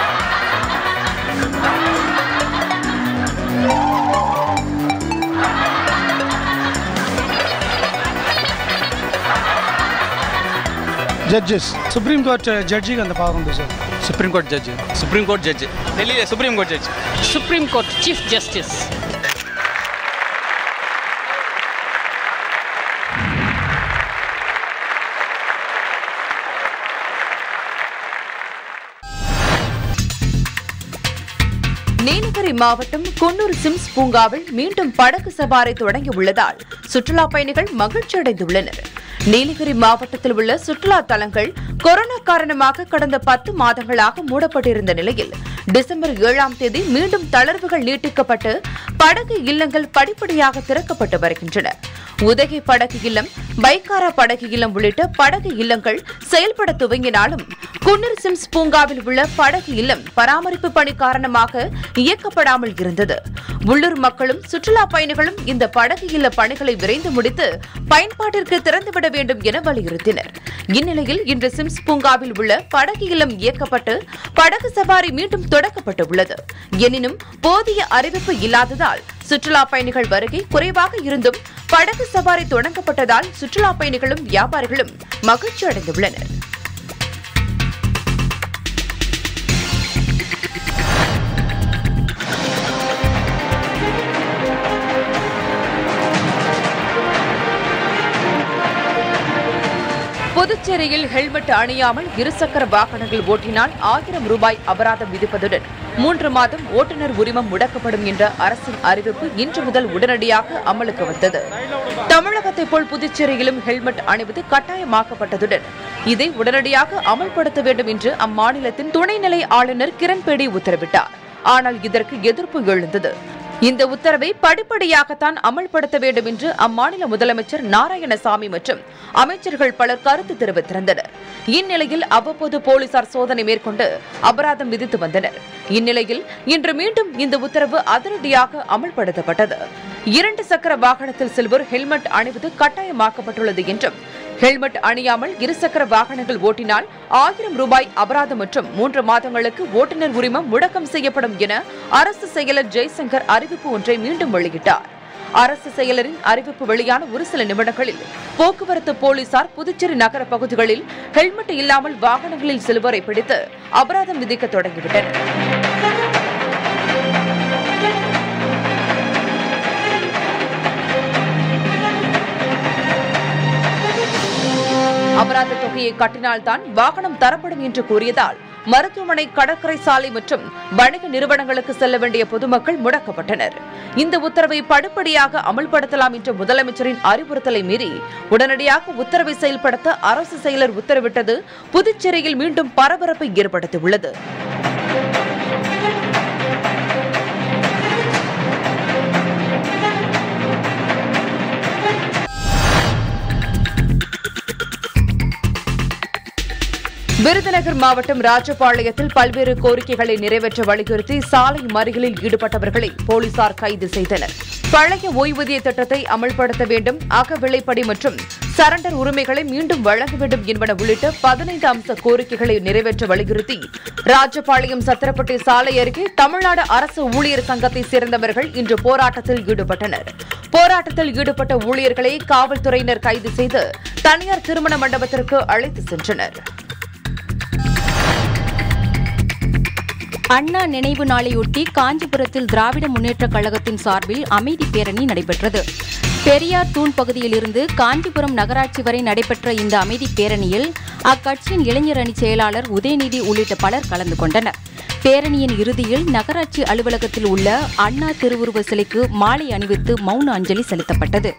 ஜட்ஜஸ் சுப்ரீம் கோர்ட் ஜட்ஜிக்கு அந்த பாவம் உண்டு sir supreme court judge supreme court judge டெல்லியில் supreme court judge supreme court chief justice Nilgiri மாவட்டம் குன்னூர் சிம்ஸ் பூங்காவில் மீண்டும் படகு சவாரி தொடங்கியுள்ளதால் சுற்றுலா பயணிகள் மகிழ்ச்சி அடைந்துள்ளனர் நீலகிரி மாவட்டத்தில் உள்ள சுற்றுலா தலங்கள் கொரோனா காரணமாக கடந்த பத்து மாதங்களாக மூடப்பட்டிருந்த நிலையில் டிசம்பர் ஏழாம் தேதி மீண்டும் தளர்வுகள் நீட்டிக்கப்பட்டு படகு இல்லங்கள் படிப்படியாக திறக்கப்பட்டு வருகின்றன உதகை படகு இல்லம் பைக்காரா படகு இல்லம் உள்ளிட்ட படகு இல்லங்கள் செயல்பட துவங்கினாலும் குன்னூர் சிம்ஸ் பூங்காவில் உள்ள படகு இல்லம் பராமரிப்பு பணி காரணமாக இயக்கப்படாமல் இருந்தது உள்ளூர் மக்களும் சுற்றுலா பயணிகளும் இந்த படகு இல்ல பணிகளை விரைந்து முடித்து பயன்பாட்டிற்கு திறந்துவிட வேண்டும் என வலியுறுத்தினர் இந்நிலையில் இன்று சிம்ஸ் பூங்காவில் உள்ள படகு இல்லம் இயக்கப்பட்டு படகு சவாரி மீண்டும் தொடக்கப்பட்டுள்ளது எனினும் போதிய அறிவிப்பு இல்லாததால் சுற்றுலா பயணிகள் வருகை குறைவாக இருந்தும் படகு சவாரி தொடங்கப்பட்டதால் சுற்றுலா பயணிகளும் வியாபாரிகளும் மகிழ்ச்சி அடைந்துள்ளனர் புதுச்சேரியில் ஹெல்மெட் அணியாமல் இருசக்கர வாகனங்கள் ஓட்டினால் ஆயிரம் ரூபாய் அபராதம் விதிப்பதுடன் மூன்று மாதம் ஓட்டுநர் உரிமம் முடக்கப்படும் என்ற அரசின் அறிவிப்பு இன்று முதல் உடனடியாக அமலுக்கு வந்தது தமிழகத்தைப் போல் புதுச்சேரியிலும் ஹெல்மெட் அணிவது கட்டாயமாக்கப்பட்டதுடன் இதை உடனடியாக அமல்படுத்த வேண்டும் என்று அம்மாநிலத்தின் துணைநிலை ஆளுநர் கிரண்பேடி உத்தரவிட்டார் ஆனால் இதற்கு எதிர்ப்பு எழுந்தது இந்த உத்தரவை படிப்படியாகத்தான் அமல்படுத்த வேண்டும் என்று அம்மாநில முதலமைச்சர் நாராயணசாமி மற்றும் அமைச்சர்கள் பலர் கருத்து தெரிவித்திருந்தனர் இந்நிலையில் அவ்வப்போது போலீசார் சோதனை மேற்கொண்டு அபராதம் விதித்து வந்தனர் இந்நிலையில் இன்று மீண்டும் இந்த உத்தரவு அதிரடியாக அமல்படுத்தப்பட்டது இரண்டு சக்கர வாகனத்தில் செல்வோர் ஹெல்மெட் அணிவது கட்டாயமாக்கப்பட்டுள்ளது என்றும் ஹெல்மெட் அணியாமல் இருசக்கர வாகனங்கள் ஓட்டினால் ஆயிரம் ரூபாய் அபராதம் மற்றும் மூன்று மாதங்களுக்கு ஓட்டுநர் உரிமம் முடக்கம் செய்யப்படும் என அரசு செயலர் ஜெய்சங்கர் அறிவிப்பு ஒன்றை மீண்டும் வெளியிட்டார் அரசு செயலரின் அறிவிப்பு வெளியான ஒரு சில நிமிடங்களில் போக்குவரத்து போலீசார் புதுச்சேரி நகர பகுதிகளில் ஹெல்மெட் இல்லாமல் வாகனங்களில் செல்வோரை பிடித்து அபராதம் விதிக்க தொடங்கிவிட்டனர் அபராத தொகையை கட்டினால்தான் வாகனம் தரப்படும் என்று கூறியதால் மருத்துவமனை கடற்கரை சாலை மற்றும் வணிக நிறுவனங்களுக்கு செல்ல வேண்டிய பொதுமக்கள் முடக்கப்பட்டனர் இந்த உத்தரவை படிப்படியாக அமல்படுத்தலாம் என்ற முதலமைச்சரின் அறிவுறுத்தலை மீறி உடனடியாக உத்தரவை செயல்படுத்த அரசு செயலர் உத்தரவிட்டது புதுச்சேரியில் மீண்டும் பரபரப்பை ஏற்படுத்தியுள்ளது விருதுநகர் மாவட்டம் ராஜபாளையத்தில் பல்வேறு கோரிக்கைகளை நிறைவேற்ற வலியுறுத்தி சாலை மறியலில் ஈடுபட்டவர்களை போலீசார் கைது செய்தனர் பழைய ஓய்வூதிய திட்டத்தை அமல்படுத்த வேண்டும் அகவிலைப்படி மற்றும் சரண்டர் உரிமைகளை மீண்டும் வழங்க வேண்டும் என்பன உள்ளிட்ட பதினைந்து அம்ச கோரிக்கைகளை நிறைவேற்ற வலியுறுத்தி ராஜபாளையம் சத்திரப்பட்டி சாலை அருகே தமிழ்நாடு அரசு ஊழியர் சங்கத்தை சேர்ந்தவர்கள் இன்று போராட்டத்தில் ஈடுபட்டனர் போராட்டத்தில் ஈடுபட்ட ஊழியர்களை காவல்துறையினர் கைது செய்து தனியார் திருமண மண்டபத்திற்கு அழைத்து சென்றனர் அண்ணா நினைவு நாளையொட்டி காஞ்சிபுரத்தில் திராவிட முன்னேற்றக் கழகத்தின் சார்பில் அமைதி பேரணி நடைபெற்றது பெரியார் தூண் பகுதியிலிருந்து காஞ்சிபுரம் நகராட்சி வரை நடைபெற்ற இந்த அமைதி பேரணியில் அக்கட்சியின் இளைஞர் அணி செயலாளர் உதயநிதி உள்ளிட்ட பலர் கலந்து கொண்டனர் பேரணியின் இறுதியில் நகராட்சி அலுவலகத்தில் உள்ள அண்ணா திருவுருவ சிலைக்கு மாலை அணிவித்து மௌன அஞ்சலி செலுத்தப்பட்டது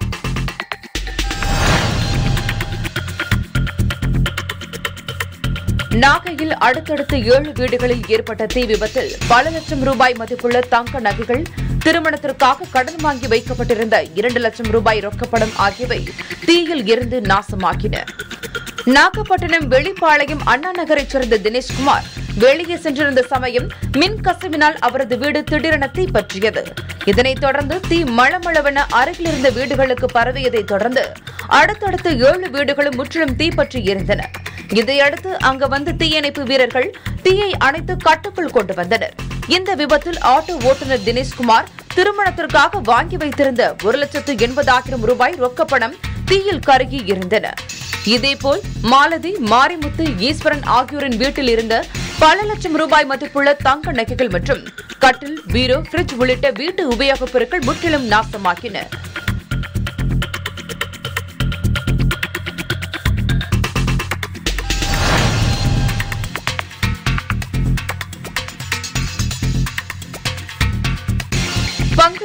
நாகையில் அடுத்தடுத்து ஏழு வீடுகளில் ஏற்பட்ட தீ விபத்தில் பல லட்சம் ரூபாய் மதிப்புள்ள தங்க நகைகள் திருமணத்திற்காக கடன் வாங்கி வைக்கப்பட்டிருந்த இரண்டு லட்சம் ரூபாய் ரொக்கப்படம் ஆகியவை தீயில் எரிந்து நாசமாகின நாகப்பட்டினம் வெளிப்பாளையம் அண்ணா நகரைச் சேர்ந்த தினேஷ்குமார் வெளியே சென்றிருந்த சமயம் மின் கசிவினால் அவரது வீடு திடீரென தீப்பற்றியது இதனைத் தொடர்ந்து தீ மளமளவென அருகில் இருந்த வீடுகளுக்கு பரவியதைத் தொடர்ந்து அடுத்தடுத்து ஏழு வீடுகளும் முற்றிலும் தீப்பற்றி எரிந்தன இதையடுத்து அங்கு வந்த தீயணைப்பு வீரர்கள் தீயை அணைத்து கட்டுக்குள் கொண்டு வந்தனர் இந்த விபத்தில் ஆட்டோ ஓட்டுநர் தினேஷ்குமார் திருமணத்திற்காக வாங்கி வைத்திருந்த ஒரு லட்சத்து எண்பதாயிரம் ரூபாய் ரொக்கப்பணம் தீயில் கருகி இருந்தன இதேபோல் மாலதி மாரிமுத்து ஈஸ்வரன் ஆகியோரின் வீட்டில் இருந்த பல லட்சம் ரூபாய் மதிப்புள்ள தங்க நகைகள் மற்றும் கட்டில் பீரோ பிரிட்ஜ் உள்ளிட்ட வீட்டு உபயோகப் பொருட்கள் முற்றிலும் நாசமாக்கின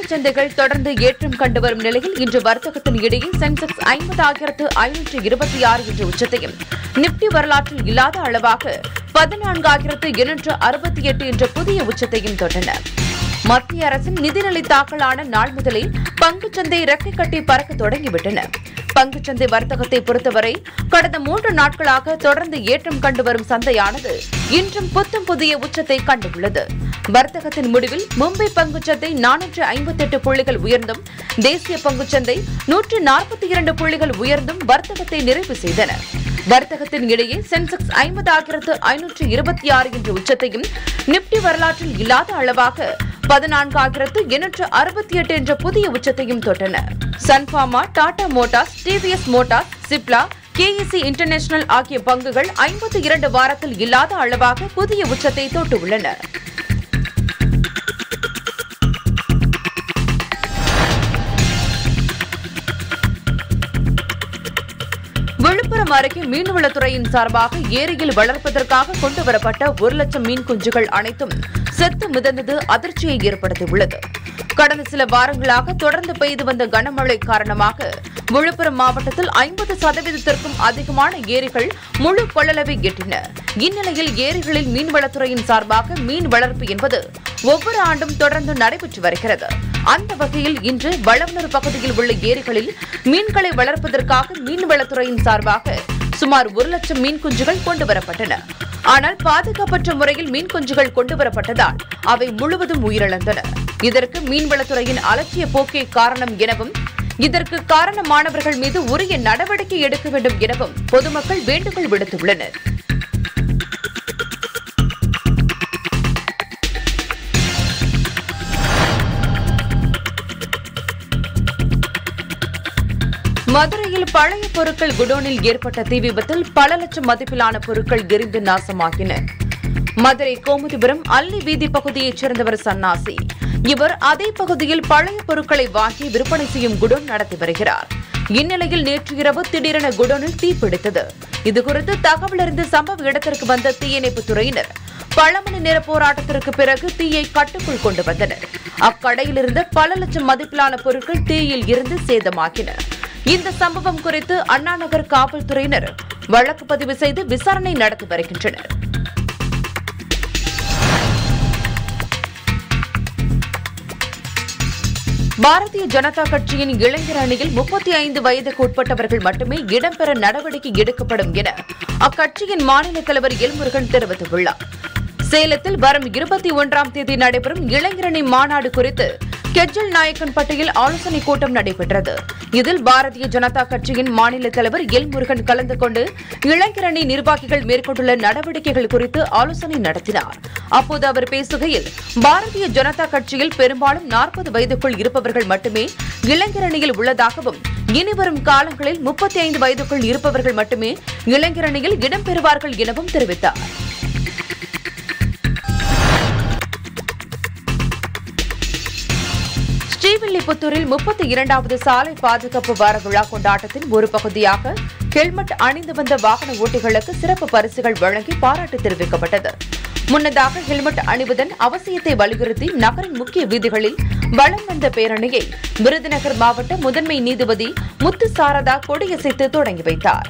சந்தைகள் தொடர்ந்து ஏற்றம் கண்டு வரும் நிலையில் இன்று வர்த்தகத்தின் இடையே சென்செக்ஸ் ஐம்பதாயிரத்து ஐநூற்று இருபத்தி ஆறு என்ற உச்சத்தையும் நிப்டி வரலாற்றில் இல்லாத அளவாக பதினான்காயிரத்து எண்ணூற்று அறுபத்தி எட்டு என்ற புதிய உச்சத்தையும் தொட்டன மத்திய அரசின் நிதிநிலை தாக்கலான நாள் முதலே பங்குச்சந்தை ரெக்கை கட்டி பறக்க தொடங்கிவிட்டன பங்குச்சந்தை வர்த்தகத்தை பொறுத்தவரை கடந்த மூன்று நாட்களாக தொடர்ந்து ஏற்றம் கண்டு வரும் சந்தையானது இன்றும் புத்தம் புதிய உச்சத்தை கண்டுள்ளது வர்த்தகத்தின் முடிவில் மும்பை பங்குச்சந்தை நானூற்று ஐம்பத்தெட்டு புள்ளிகள் உயர்ந்தும் தேசிய பங்குச்சந்தை நூற்று நாற்பத்தி இரண்டு புள்ளிகள் உயர்ந்தும் வர்த்தகத்தை நிறைவு செய்தன வர்த்தகத்தின் இடையே சென்செக்ஸ் ஐம்பதாயிரத்து ஐநூற்று இருபத்தி ஆறு என்ற உச்சத்தையும் நிப்டி வரலாற்றில் இல்லாத அளவாக பதினான்காயிரத்து எண்ணூற்று அறுபத்தி எட்டு என்ற புதிய உச்சத்தையும் தொட்டன Sun Pharma Tata Motors TVS Motors Cipla KEC International ஆகிய பங்குகள் ஐம்பத்தி இரண்டு வாரத்தில் இல்லாத அளவாக புதிய உச்சத்தை தொட்டுள்ளன விழுப்புரம் அருகே மீன்வளத்துறையின் சார்பாக ஏரியில் வளர்ப்பதற்காக கொண்டுவரப்பட்ட ஒரு லட்சம் மீன் குஞ்சுகள் அனைத்தும் செத்து மிதந்தது அதிர்ச்சியை ஏற்படுத்தியுள்ளது கடந்த சில வாரங்களாக தொடர்ந்து பெய்து வந்த கனமழை காரணமாக விழுப்புரம் மாவட்டத்தில் ஐம்பது சதவீதத்திற்கும் அதிகமான ஏரிகள் முழு கொள்ளளவை எட்டின இந்நிலையில் ஏரிகளில் மீன்வளத்துறையின் சார்பாக மீன் வளர்ப்பு என்பது ஒவ்வொரு ஆண்டும் தொடர்ந்து நடைபெற்று வருகிறது அந்த வகையில் இன்று வளவனூர் பகுதியில் உள்ள ஏரிகளில் மீன்களை வளர்ப்பதற்காக மீன்வளத்துறையின் சார்பாக சுமார் ஒரு லட்சம் மீன் குஞ்சுகள் கொண்டுவரப்பட்டன ஆனால் பாதுகாப்பற்ற முறையில் மீன் குஞ்சுகள் கொண்டுவரப்பட்டதால் அவை முழுவதும் உயிரிழந்தன இதற்கு மீன்வளத்துறையின் அலட்சிய போக்கே காரணம் எனவும் இதற்கு காரணமானவர்கள் மீது உரிய நடவடிக்கை எடுக்க வேண்டும் எனவும் பொதுமக்கள் வேண்டுகோள் விடுத்துள்ளனர் மதுரையில் பழைய பொருட்கள் குடோனில் ஏற்பட்ட தீ விபத்தில் பல லட்சம் மதிப்பிலான பொருட்கள் எரிந்து நாசமாகின மதுரை கோமுதிபுரம் அல்லி வீதி பகுதியைச் சேர்ந்தவர் சன்னாசி இவர் அதே பகுதியில் பழைய பொருட்களை வாங்கி விற்பனை செய்யும் குடோன் நடத்தி வருகிறார் இந்நிலையில் நேற்று இரவு திடீரென குடோனில் தீ பிடித்தது இதுகுறித்து தகவல் அறிந்து சம்பவ இடத்திற்கு வந்த தீயணைப்புத் துறையினர் பல மணி நேர போராட்டத்திற்கு பிறகு தீயை கட்டுக்குள் கொண்டு வந்தனர் அக்கடையில் இருந்த பல லட்சம் மதிப்பிலான பொருட்கள் தீயில் இருந்து சேதமாகின இந்த சம்பவம் குறித்து அண்ணாநகர் காவல்துறையினர் வழக்கு பதிவு செய்து விசாரணை நடத்தி வருகின்றனர் பாரதிய ஜனதா கட்சியின் இளைஞர் அணியில் முப்பத்தி ஐந்து வயதுக்கு உட்பட்டவர்கள் மட்டுமே இடம்பெற நடவடிக்கை எடுக்கப்படும் என அக்கட்சியின் மாநில தலைவர் எல்முருகன் தெரிவித்துள்ளார் சேலத்தில் வரும் இருபத்தி ஒன்றாம் தேதி நடைபெறும் இளைஞரணி மாநாடு குறித்து கெஜல் நாயக்கன்பட்டியில் ஆலோசனை கூட்டம் நடைபெற்றது இதில் பாரதிய ஜனதா கட்சியின் மாநில தலைவர் எல் முருகன் கலந்து கொண்டு இளைஞரணி நிர்வாகிகள் மேற்கொண்டுள்ள நடவடிக்கைகள் குறித்து ஆலோசனை நடத்தினார் அப்போது அவர் பேசுகையில் பாரதிய ஜனதா கட்சியில் பெரும்பாலும் நாற்பது வயதுக்குள் இருப்பவர்கள் மட்டுமே இளைஞரணியில் உள்ளதாகவும் இனிவரும் காலங்களில் முப்பத்தி ஐந்து வயதுக்குள் இருப்பவர்கள் மட்டுமே இளைஞரணியில் இடம்பெறுவார்கள் எனவும் தெரிவித்தார் ஸ்ரீவில்லிபுத்தூரில் முப்பத்தி இரண்டாவது சாலை பாதுகாப்பு வார விழா கொண்டாட்டத்தின் ஒரு பகுதியாக ஹெல்மெட் அணிந்து வந்த வாகன ஓட்டிகளுக்கு சிறப்பு பரிசுகள் வழங்கி பாராட்டு தெரிவிக்கப்பட்டது முன்னதாக ஹெல்மெட் அணிவதன் அவசியத்தை வலியுறுத்தி நகரின் முக்கிய வீதிகளில் வலம் வந்த பேரணியை விருதுநகர் மாவட்ட முதன்மை நீதிபதி முத்து சாரதா கொடியசைத்து தொடங்கி வைத்தார்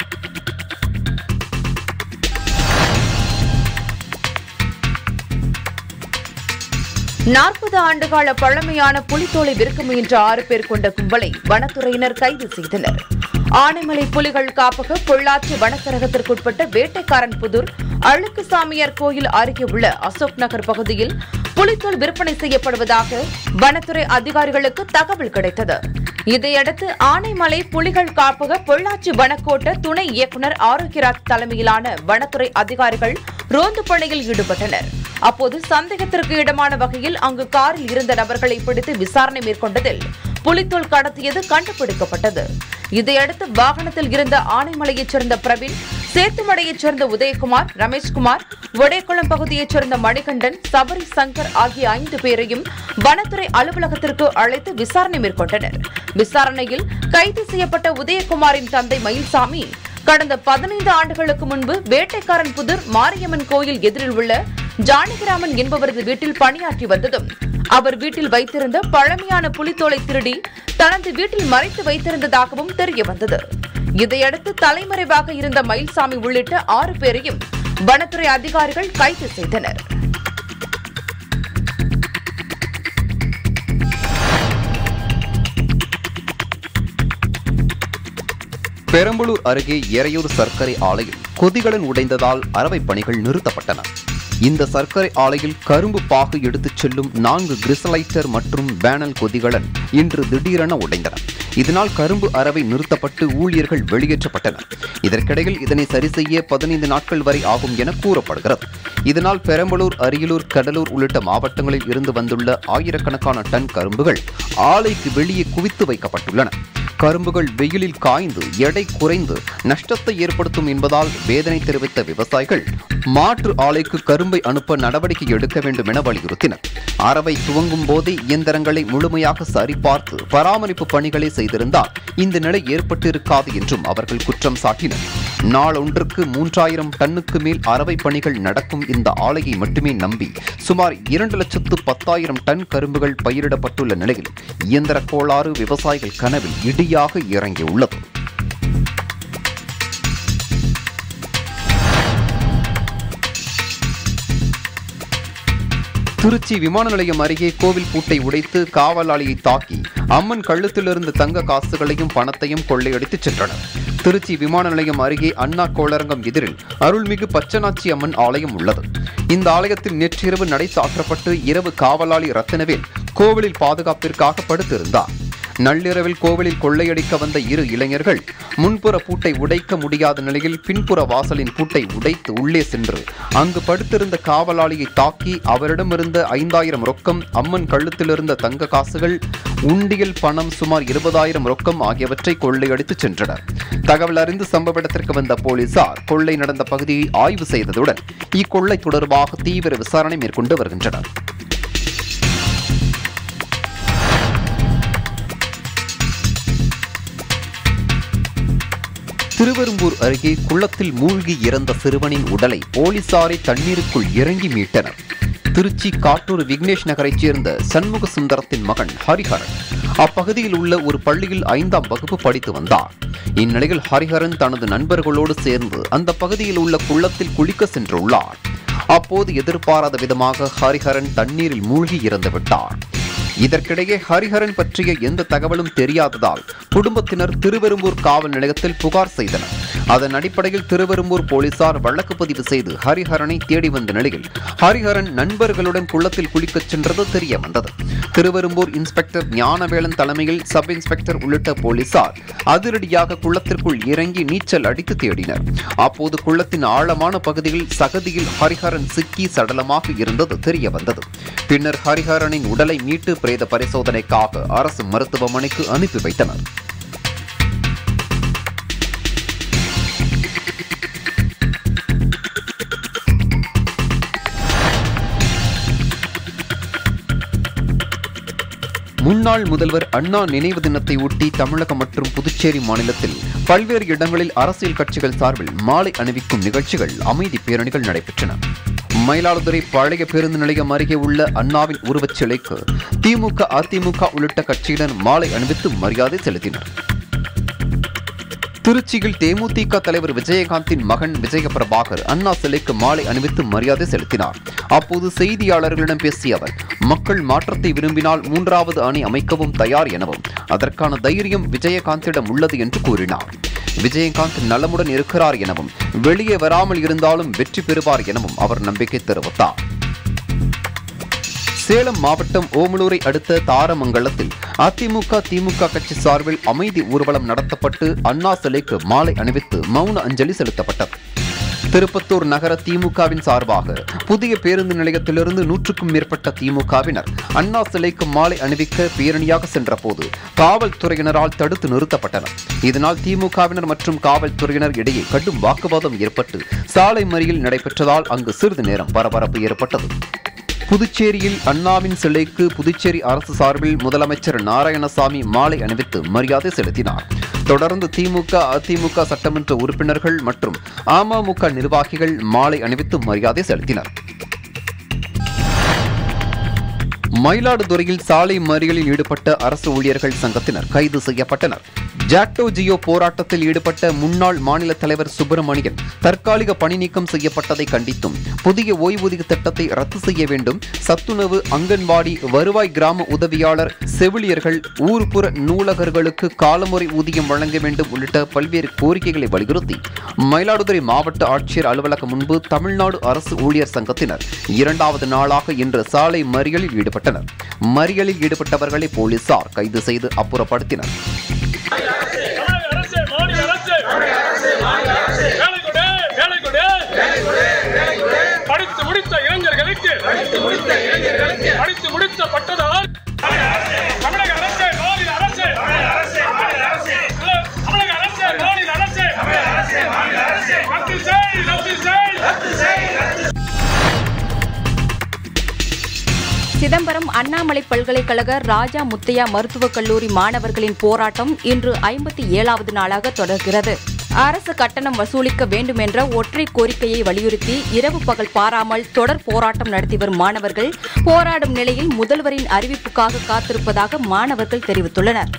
நாற்பது ஆண்டுகால பழமையான புலித்தோலை விற்க முயன்ற ஆறு பேர் கொண்ட கும்பலை வனத்துறையினர் கைது செய்தனர் ஆனைமலை புலிகள் காப்பக பொள்ளாச்சி வனச்சரகத்திற்குட்பட்ட வேட்டைக்காரன் புதூர் அழுக்குசாமியார் கோயில் அருகே உள்ள அசோக் நகர் பகுதியில் புலித்தோல் விற்பனை செய்யப்படுவதாக வனத்துறை அதிகாரிகளுக்கு தகவல் கிடைத்தது இதையடுத்து ஆனைமலை புலிகள் காப்பக பொள்ளாச்சி வனக்கோட்ட துணை இயக்குநர் ஆரோக்கியராஜ் தலைமையிலான வனத்துறை அதிகாரிகள் ரோந்து பணியில் ஈடுபட்டனர் அப்போது சந்தேகத்திற்கு இடமான வகையில் அங்கு காரில் இருந்த நபர்களை பிடித்து விசாரணை மேற்கொண்டதில் புலித்தோல் கடத்தியது கண்டுபிடிக்கப்பட்டது இதையடுத்து வாகனத்தில் இருந்த ஆனைமலையைச் சேர்ந்த பிரவீன் சேத்துமடையைச் சேர்ந்த உதயகுமார் ரமேஷ்குமார் ஒடேக்குளம் பகுதியைச் சேர்ந்த மணிகண்டன் சபரி சங்கர் ஆகிய ஐந்து பேரையும் வனத்துறை அலுவலகத்திற்கு அழைத்து விசாரணை மேற்கொண்டனர் விசாரணையில் கைது செய்யப்பட்ட உதயகுமாரின் தந்தை மயில்சாமி கடந்த பதினைந்து ஆண்டுகளுக்கு முன்பு வேட்டைக்காரன் புதூர் மாரியம்மன் கோயில் எதிரில் உள்ள ஜானகிராமன் என்பவரது வீட்டில் பணியாற்றி வந்ததும் அவர் வீட்டில் வைத்திருந்த பழமையான புலித்தோலை திருடி தனது வீட்டில் மறைத்து வைத்திருந்ததாகவும் தெரிய வந்தது இதையடுத்து தலைமறைவாக இருந்த மயில்சாமி உள்ளிட்ட ஆறு பேரையும் வனத்துறை அதிகாரிகள் கைது செய்தனர் பெரம்பலூர் அருகே எறையூர் சர்க்கரை ஆலையில் கொதிகலன் உடைந்ததால் அரவை பணிகள் நிறுத்தப்பட்டன இந்த சர்க்கரை ஆலையில் கரும்பு பாகு எடுத்துச் செல்லும் நான்கு கிரிசலைட்டர் மற்றும் பேனல் கொதிகலன் இன்று திடீரென உடைந்தன இதனால் கரும்பு அரவை நிறுத்தப்பட்டு ஊழியர்கள் வெளியேற்றப்பட்டனர் இதற்கிடையில் இதனை சரி செய்ய பதினைந்து நாட்கள் வரை ஆகும் என கூறப்படுகிறது இதனால் பெரம்பலூர் அரியலூர் கடலூர் உள்ளிட்ட மாவட்டங்களில் இருந்து வந்துள்ள ஆயிரக்கணக்கான டன் கரும்புகள் ஆலைக்கு வெளியே குவித்து வைக்கப்பட்டுள்ளன கரும்புகள் வெயிலில் காய்ந்து எடை குறைந்து நஷ்டத்தை ஏற்படுத்தும் என்பதால் வேதனை தெரிவித்த விவசாயிகள் மாற்று ஆலைக்கு கரும்பை அனுப்ப நடவடிக்கை எடுக்க வேண்டும் என வலியுறுத்தினர் அரவை துவங்கும் போதே இயந்திரங்களை முழுமையாக சரிபார்த்து பராமரிப்பு பணிகளை செய்திருந்தால் இந்த நிலை ஏற்பட்டிருக்காது என்றும் அவர்கள் குற்றம் சாட்டினர் நாளொன்றுக்கு மூன்றாயிரம் டன்னுக்கு மேல் அரவை பணிகள் நடக்கும் இந்த ஆலையை மட்டுமே நம்பி சுமார் இரண்டு லட்சத்து பத்தாயிரம் டன் கரும்புகள் பயிரிடப்பட்டுள்ள நிலையில் இயந்திர கோளாறு விவசாயிகள் கனவில் இடியாக இறங்கியுள்ளது திருச்சி விமான நிலையம் அருகே கோவில் பூட்டை உடைத்து காவலாளியை தாக்கி அம்மன் கழுத்திலிருந்த தங்க காசுகளையும் பணத்தையும் கொள்ளையடித்துச் சென்றனர் திருச்சி விமான நிலையம் அருகே அண்ணா கோளரங்கம் எதிரில் அருள்மிகு பச்சனாச்சி அம்மன் ஆலயம் உள்ளது இந்த ஆலயத்தில் நேற்றிரவு நடை சாற்றப்பட்டு இரவு காவலாளி ரத்தினவேல் கோவிலில் பாதுகாப்பிற்காக படுத்திருந்தார் நள்ளிரவில் கோவிலில் கொள்ளையடிக்க வந்த இரு இளைஞர்கள் முன்புற பூட்டை உடைக்க முடியாத நிலையில் பின்புற வாசலின் பூட்டை உடைத்து உள்ளே சென்று அங்கு படுத்திருந்த காவலாளியை தாக்கி அவரிடமிருந்த ஐந்தாயிரம் ரொக்கம் அம்மன் கழுத்திலிருந்த தங்க காசுகள் உண்டியல் பணம் சுமார் இருபதாயிரம் ரொக்கம் ஆகியவற்றை கொள்ளையடித்து சென்றனர் தகவல் அறிந்து சம்பவ இடத்திற்கு வந்த போலீசார் கொள்ளை நடந்த பகுதியை ஆய்வு செய்ததுடன் இக்கொள்ளை தொடர்பாக தீவிர விசாரணை மேற்கொண்டு வருகின்றனர் திருவெரும்பூர் அருகே குளத்தில் மூழ்கி இறந்த சிறுவனின் உடலை போலீசாரை தண்ணீருக்குள் இறங்கி மீட்டனர் திருச்சி காட்டூர் விக்னேஷ் நகரைச் சேர்ந்த சண்முக சுந்தரத்தின் மகன் ஹரிஹரன் அப்பகுதியில் உள்ள ஒரு பள்ளியில் ஐந்தாம் வகுப்பு படித்து வந்தார் இந்நிலையில் ஹரிஹரன் தனது நண்பர்களோடு சேர்ந்து அந்த பகுதியில் உள்ள குளத்தில் குளிக்க சென்றுள்ளார் அப்போது எதிர்பாராத விதமாக ஹரிஹரன் தண்ணீரில் மூழ்கி இறந்து விட்டார் இதற்கிடையே ஹரிஹரன் பற்றிய எந்த தகவலும் தெரியாததால் குடும்பத்தினர் திருவெரும்பூர் காவல் நிலையத்தில் புகார் செய்தனர் அதன் அடிப்படையில் திருவெரும்பூர் போலீசார் வழக்கு பதிவு செய்து ஹரிஹரனை தேடி வந்த நிலையில் ஹரிஹரன் நண்பர்களுடன் குளத்தில் குளிக்கச் சென்றது தெரிய வந்தது திருவெரும்பூர் இன்ஸ்பெக்டர் ஞானவேலன் தலைமையில் சப் இன்ஸ்பெக்டர் உள்ளிட்ட போலீசார் அதிரடியாக குளத்திற்குள் இறங்கி நீச்சல் அடித்து தேடினர் அப்போது குளத்தின் ஆழமான பகுதியில் சகதியில் ஹரிஹரன் சிக்கி சடலமாக இருந்தது தெரிய வந்தது பின்னர் ஹரிஹரனின் உடலை மீட்டு பிரேத பரிசோதனைக்காக அரசு மருத்துவமனைக்கு அனுப்பி வைத்தனர் முன்னாள் முதல்வர் அண்ணா நினைவு தினத்தை ஒட்டி தமிழகம் மற்றும் புதுச்சேரி மாநிலத்தில் பல்வேறு இடங்களில் அரசியல் கட்சிகள் சார்பில் மாலை அணிவிக்கும் நிகழ்ச்சிகள் அமைதி பேரணிகள் நடைபெற்றன மயிலாடுதுறை பழைய பேருந்து நிலையம் அருகே உள்ள அண்ணாவின் உருவச் சிலைக்கு திமுக அதிமுக உள்ளிட்ட கட்சியினர் மாலை அணிவித்து மரியாதை செலுத்தினர் திருச்சியில் தேமுதிக தலைவர் விஜயகாந்தின் மகன் விஜய பிரபாகர் அண்ணா சிலைக்கு மாலை அணிவித்து மரியாதை செலுத்தினார் அப்போது செய்தியாளர்களிடம் பேசிய அவர் மக்கள் மாற்றத்தை விரும்பினால் மூன்றாவது அணி அமைக்கவும் தயார் எனவும் அதற்கான தைரியம் விஜயகாந்திடம் உள்ளது என்று கூறினார் விஜயகாந்த் நலமுடன் இருக்கிறார் எனவும் வெளியே வராமல் இருந்தாலும் வெற்றி பெறுவார் எனவும் அவர் நம்பிக்கை தெரிவித்தார் சேலம் மாவட்டம் ஓமலூரை அடுத்த தாரமங்கலத்தில் அதிமுக திமுக கட்சி சார்பில் அமைதி ஊர்வலம் நடத்தப்பட்டு அண்ணா சிலைக்கு மாலை அணிவித்து மௌன அஞ்சலி செலுத்தப்பட்டது திருப்பத்தூர் நகர திமுகவின் சார்பாக புதிய பேருந்து நிலையத்திலிருந்து நூற்றுக்கும் மேற்பட்ட திமுகவினர் அண்ணா சிலைக்கு மாலை அணிவிக்க பேரணியாக சென்றபோது காவல்துறையினரால் தடுத்து நிறுத்தப்பட்டனர் இதனால் திமுகவினர் மற்றும் காவல்துறையினர் இடையே கடும் வாக்குவாதம் ஏற்பட்டு சாலை மறியல் நடைபெற்றதால் அங்கு சிறிது நேரம் பரபரப்பு ஏற்பட்டது புதுச்சேரியில் அண்ணாவின் சிலைக்கு புதுச்சேரி அரசு சார்பில் முதலமைச்சர் நாராயணசாமி மாலை அணிவித்து மரியாதை செலுத்தினார் தொடர்ந்து திமுக அதிமுக சட்டமன்ற உறுப்பினர்கள் மற்றும் அமமுக நிர்வாகிகள் மாலை அணிவித்து மரியாதை செலுத்தினர் மயிலாடுதுறையில் சாலை மறியலில் ஈடுபட்ட அரசு ஊழியர்கள் சங்கத்தினர் கைது செய்யப்பட்டனர் ஜாக்டோ ஜியோ போராட்டத்தில் ஈடுபட்ட முன்னாள் மாநில தலைவர் சுப்பிரமணியன் தற்காலிக பணி நீக்கம் செய்யப்பட்டதை கண்டித்தும் புதிய ஓய்வூதிய திட்டத்தை ரத்து செய்ய வேண்டும் சத்துணவு அங்கன்வாடி வருவாய் கிராம உதவியாளர் செவிலியர்கள் ஊர்ப்புற நூலகர்களுக்கு காலமுறை ஊதியம் வழங்க வேண்டும் உள்ளிட்ட பல்வேறு கோரிக்கைகளை வலியுறுத்தி மயிலாடுதுறை மாவட்ட ஆட்சியர் அலுவலகம் முன்பு தமிழ்நாடு அரசு ஊழியர் சங்கத்தினர் இரண்டாவது நாளாக இன்று சாலை மறியலில் ஈடுபட்டனர் மறியலில் ஈடுபட்டவர்களை போலீசார் கைது செய்து அப்புறப்படுத்தினர் படித்து முடித்த இளைஞர்களுக்கு படித்து முடித்த பட்டதால் தமிழக அரசு மாநில அரசு தமிழக அரசு மாநில அரசு ரத்து செய் ரத்து செய் சிதம்பரம் அண்ணாமலை பல்கலைக்கழக ராஜா முத்தையா மருத்துவக் கல்லூரி மாணவர்களின் போராட்டம் இன்று ஐம்பத்தி ஏழாவது நாளாக தொடர்கிறது அரசு கட்டணம் வசூலிக்க வேண்டும் என்ற ஒற்றை கோரிக்கையை வலியுறுத்தி இரவு பகல் பாராமல் தொடர் போராட்டம் நடத்தி வரும் மாணவர்கள் போராடும் நிலையில் முதல்வரின் அறிவிப்புக்காக காத்திருப்பதாக மாணவர்கள் தெரிவித்துள்ளனர்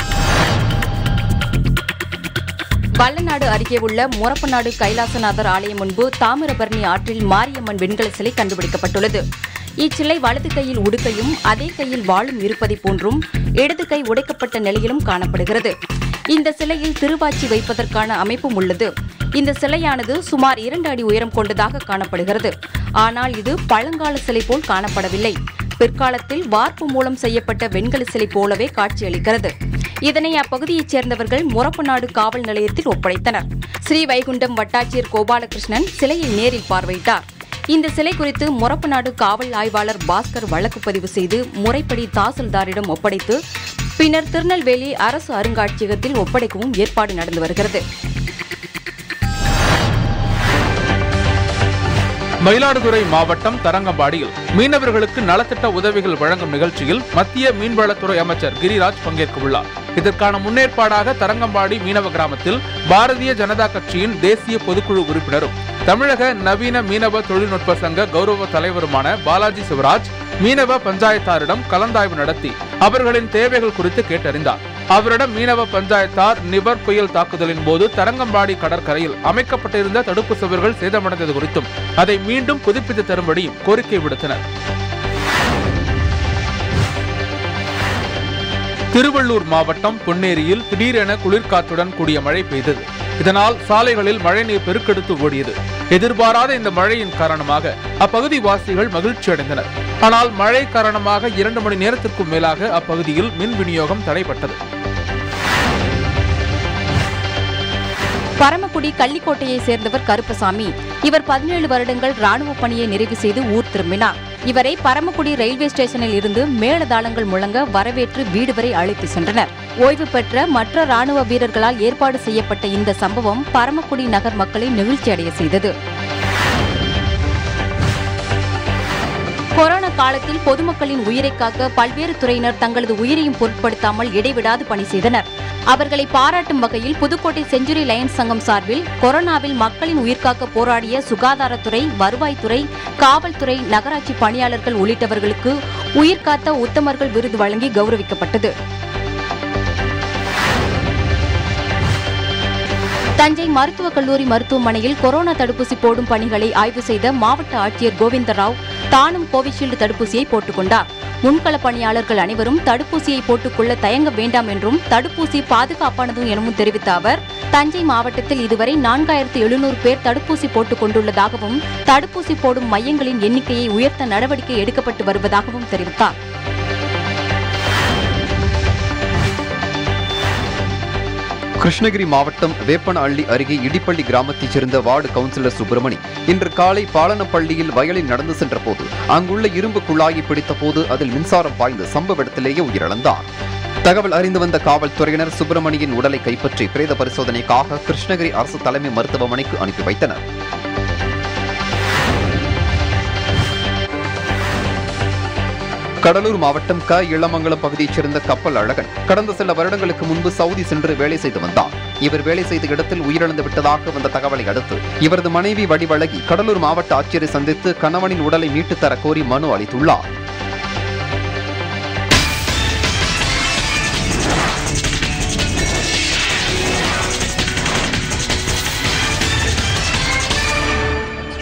வல்லநாடு அருகே உள்ள முரப்பநாடு கைலாசநாதர் ஆலயம் முன்பு தாமிரபரணி ஆற்றில் மாரியம்மன் வெண்கல சிலை கண்டுபிடிக்கப்பட்டுள்ளது இச்சிலை வலது கையில் உடுக்கையும் அதே கையில் வாளும் இருப்பதை போன்றும் இடது கை உடைக்கப்பட்ட நிலையிலும் காணப்படுகிறது இந்த சிலையில் திருவாச்சி வைப்பதற்கான அமைப்பும் உள்ளது இந்த சிலையானது சுமார் இரண்டு அடி உயரம் கொண்டதாக காணப்படுகிறது ஆனால் இது பழங்கால சிலை போல் காணப்படவில்லை பிற்காலத்தில் வார்ப்பு மூலம் செய்யப்பட்ட வெண்கல சிலை போலவே காட்சியளிக்கிறது இதனை அப்பகுதியைச் சேர்ந்தவர்கள் முரப்பநாடு காவல் நிலையத்தில் ஒப்படைத்தனர் ஸ்ரீவைகுண்டம் வட்டாட்சியர் கோபாலகிருஷ்ணன் சிலையை நேரில் பார்வையிட்டார் இந்த சிலை குறித்து முரப்பநாடு காவல் ஆய்வாளர் பாஸ்கர் வழக்கு பதிவு செய்து முறைப்படி தாசில்தாரிடம் ஒப்படைத்து பின்னர் திருநெல்வேலி அரசு அருங்காட்சியகத்தில் ஒப்படைக்கவும் ஏற்பாடு நடந்து வருகிறது மயிலாடுதுறை மாவட்டம் தரங்கம்பாடியில் மீனவர்களுக்கு நலத்திட்ட உதவிகள் வழங்கும் நிகழ்ச்சியில் மத்திய மீன்வளத்துறை அமைச்சர் கிரிராஜ் பங்கேற்க உள்ளார் இதற்கான முன்னேற்பாடாக தரங்கம்பாடி மீனவ கிராமத்தில் பாரதிய ஜனதா கட்சியின் தேசிய பொதுக்குழு உறுப்பினரும் தமிழக நவீன மீனவ தொழில்நுட்ப சங்க கௌரவ தலைவருமான பாலாஜி சிவராஜ் மீனவ பஞ்சாயத்தாரிடம் கலந்தாய்வு நடத்தி அவர்களின் தேவைகள் குறித்து கேட்டறிந்தார் அவரிடம் மீனவ பஞ்சாயத்தார் நிவர் புயல் தாக்குதலின் போது தரங்கம்பாடி கடற்கரையில் அமைக்கப்பட்டிருந்த தடுப்பு சுவர்கள் சேதமடைந்தது குறித்தும் அதை மீண்டும் புதுப்பித்து தரும்படியும் கோரிக்கை விடுத்தனர் திருவள்ளூர் மாவட்டம் பொன்னேரியில் திடீரென குளிர்காற்றுடன் கூடிய மழை பெய்தது இதனால் சாலைகளில் மழைநீர் பெருக்கெடுத்து ஓடியது எதிர்பாராத இந்த மழையின் காரணமாக அப்பகுதி வாசிகள் மகிழ்ச்சி அடைந்தனர் ஆனால் மழை காரணமாக இரண்டு மணி நேரத்திற்கும் மேலாக அப்பகுதியில் மின் விநியோகம் தடைப்பட்டது பரமக்குடி கள்ளிக்கோட்டையை சேர்ந்தவர் கருப்பசாமி இவர் பதினேழு வருடங்கள் ராணுவ பணியை நிறைவு செய்து ஊர் திரும்பினார் இவரை பரமக்குடி ரயில்வே ஸ்டேஷனில் இருந்து மேளதாளங்கள் முழங்க வரவேற்று வீடு வரை அழைத்து சென்றனர் ஓய்வு பெற்ற மற்ற ராணுவ வீரர்களால் ஏற்பாடு செய்யப்பட்ட இந்த சம்பவம் பரமக்குடி நகர் மக்களை நெகிழ்ச்சியடைய செய்தது கொரோனா காலத்தில் பொதுமக்களின் உயிரை காக்க பல்வேறு துறையினர் தங்களது உயிரையும் பொருட்படுத்தாமல் இடைவிடாது பணி செய்தனர் அவர்களை பாராட்டும் வகையில் புதுக்கோட்டை செஞ்சுரி லயன்ஸ் சங்கம் சார்பில் கொரோனாவில் மக்களின் உயிர்காக்க போராடிய சுகாதாரத்துறை வருவாய்த்துறை காவல்துறை நகராட்சி பணியாளர்கள் உள்ளிட்டவர்களுக்கு உயிர்காத்த உத்தமர்கள் விருது வழங்கி கௌரவிக்கப்பட்டது தஞ்சை மருத்துவக் கல்லூரி மருத்துவமனையில் கொரோனா தடுப்பூசி போடும் பணிகளை ஆய்வு செய்த மாவட்ட ஆட்சியர் கோவிந்தராவ் தானும் கோவிஷீல்டு தடுப்பூசியை போட்டுக்கொண்டார் முன்கள பணியாளர்கள் அனைவரும் தடுப்பூசியை போட்டுக்கொள்ள தயங்க வேண்டாம் என்றும் தடுப்பூசி பாதுகாப்பானதும் எனவும் தெரிவித்த அவர் தஞ்சை மாவட்டத்தில் இதுவரை நான்காயிரத்து எழுநூறு பேர் தடுப்பூசி போட்டுக் கொண்டுள்ளதாகவும் தடுப்பூசி போடும் மையங்களின் எண்ணிக்கையை உயர்த்த நடவடிக்கை எடுக்கப்பட்டு வருவதாகவும் தெரிவித்தார் கிருஷ்ணகிரி மாவட்டம் வேப்பனஹள்ளி அருகே இடிப்பள்ளி கிராமத்தைச் சேர்ந்த வார்டு கவுன்சிலர் சுப்பிரமணி இன்று காலை பாலனப்பள்ளியில் வயலில் நடந்து சென்றபோது அங்குள்ள இரும்பு குழாயை பிடித்தபோது அதில் மின்சாரம் பாய்ந்து சம்பவ இடத்திலேயே உயிரிழந்தார் தகவல் அறிந்து வந்த காவல்துறையினர் சுப்பிரமணியின் உடலை கைப்பற்றி பிரேத பரிசோதனைக்காக கிருஷ்ணகிரி அரசு தலைமை மருத்துவமனைக்கு அனுப்பி வைத்தனர் கடலூர் மாவட்டம் க இளமங்கலம் பகுதியைச் சேர்ந்த கப்பல் அழகன் கடந்த சில வருடங்களுக்கு முன்பு சவுதி சென்று வேலை செய்து வந்தார் இவர் வேலை செய்த இடத்தில் உயிரிழந்து விட்டதாக வந்த தகவலை அடுத்து இவரது மனைவி வடிவழகி கடலூர் மாவட்ட ஆட்சியரை சந்தித்து கணவனின் உடலை மீட்டுத் தர கோரி மனு அளித்துள்ளார்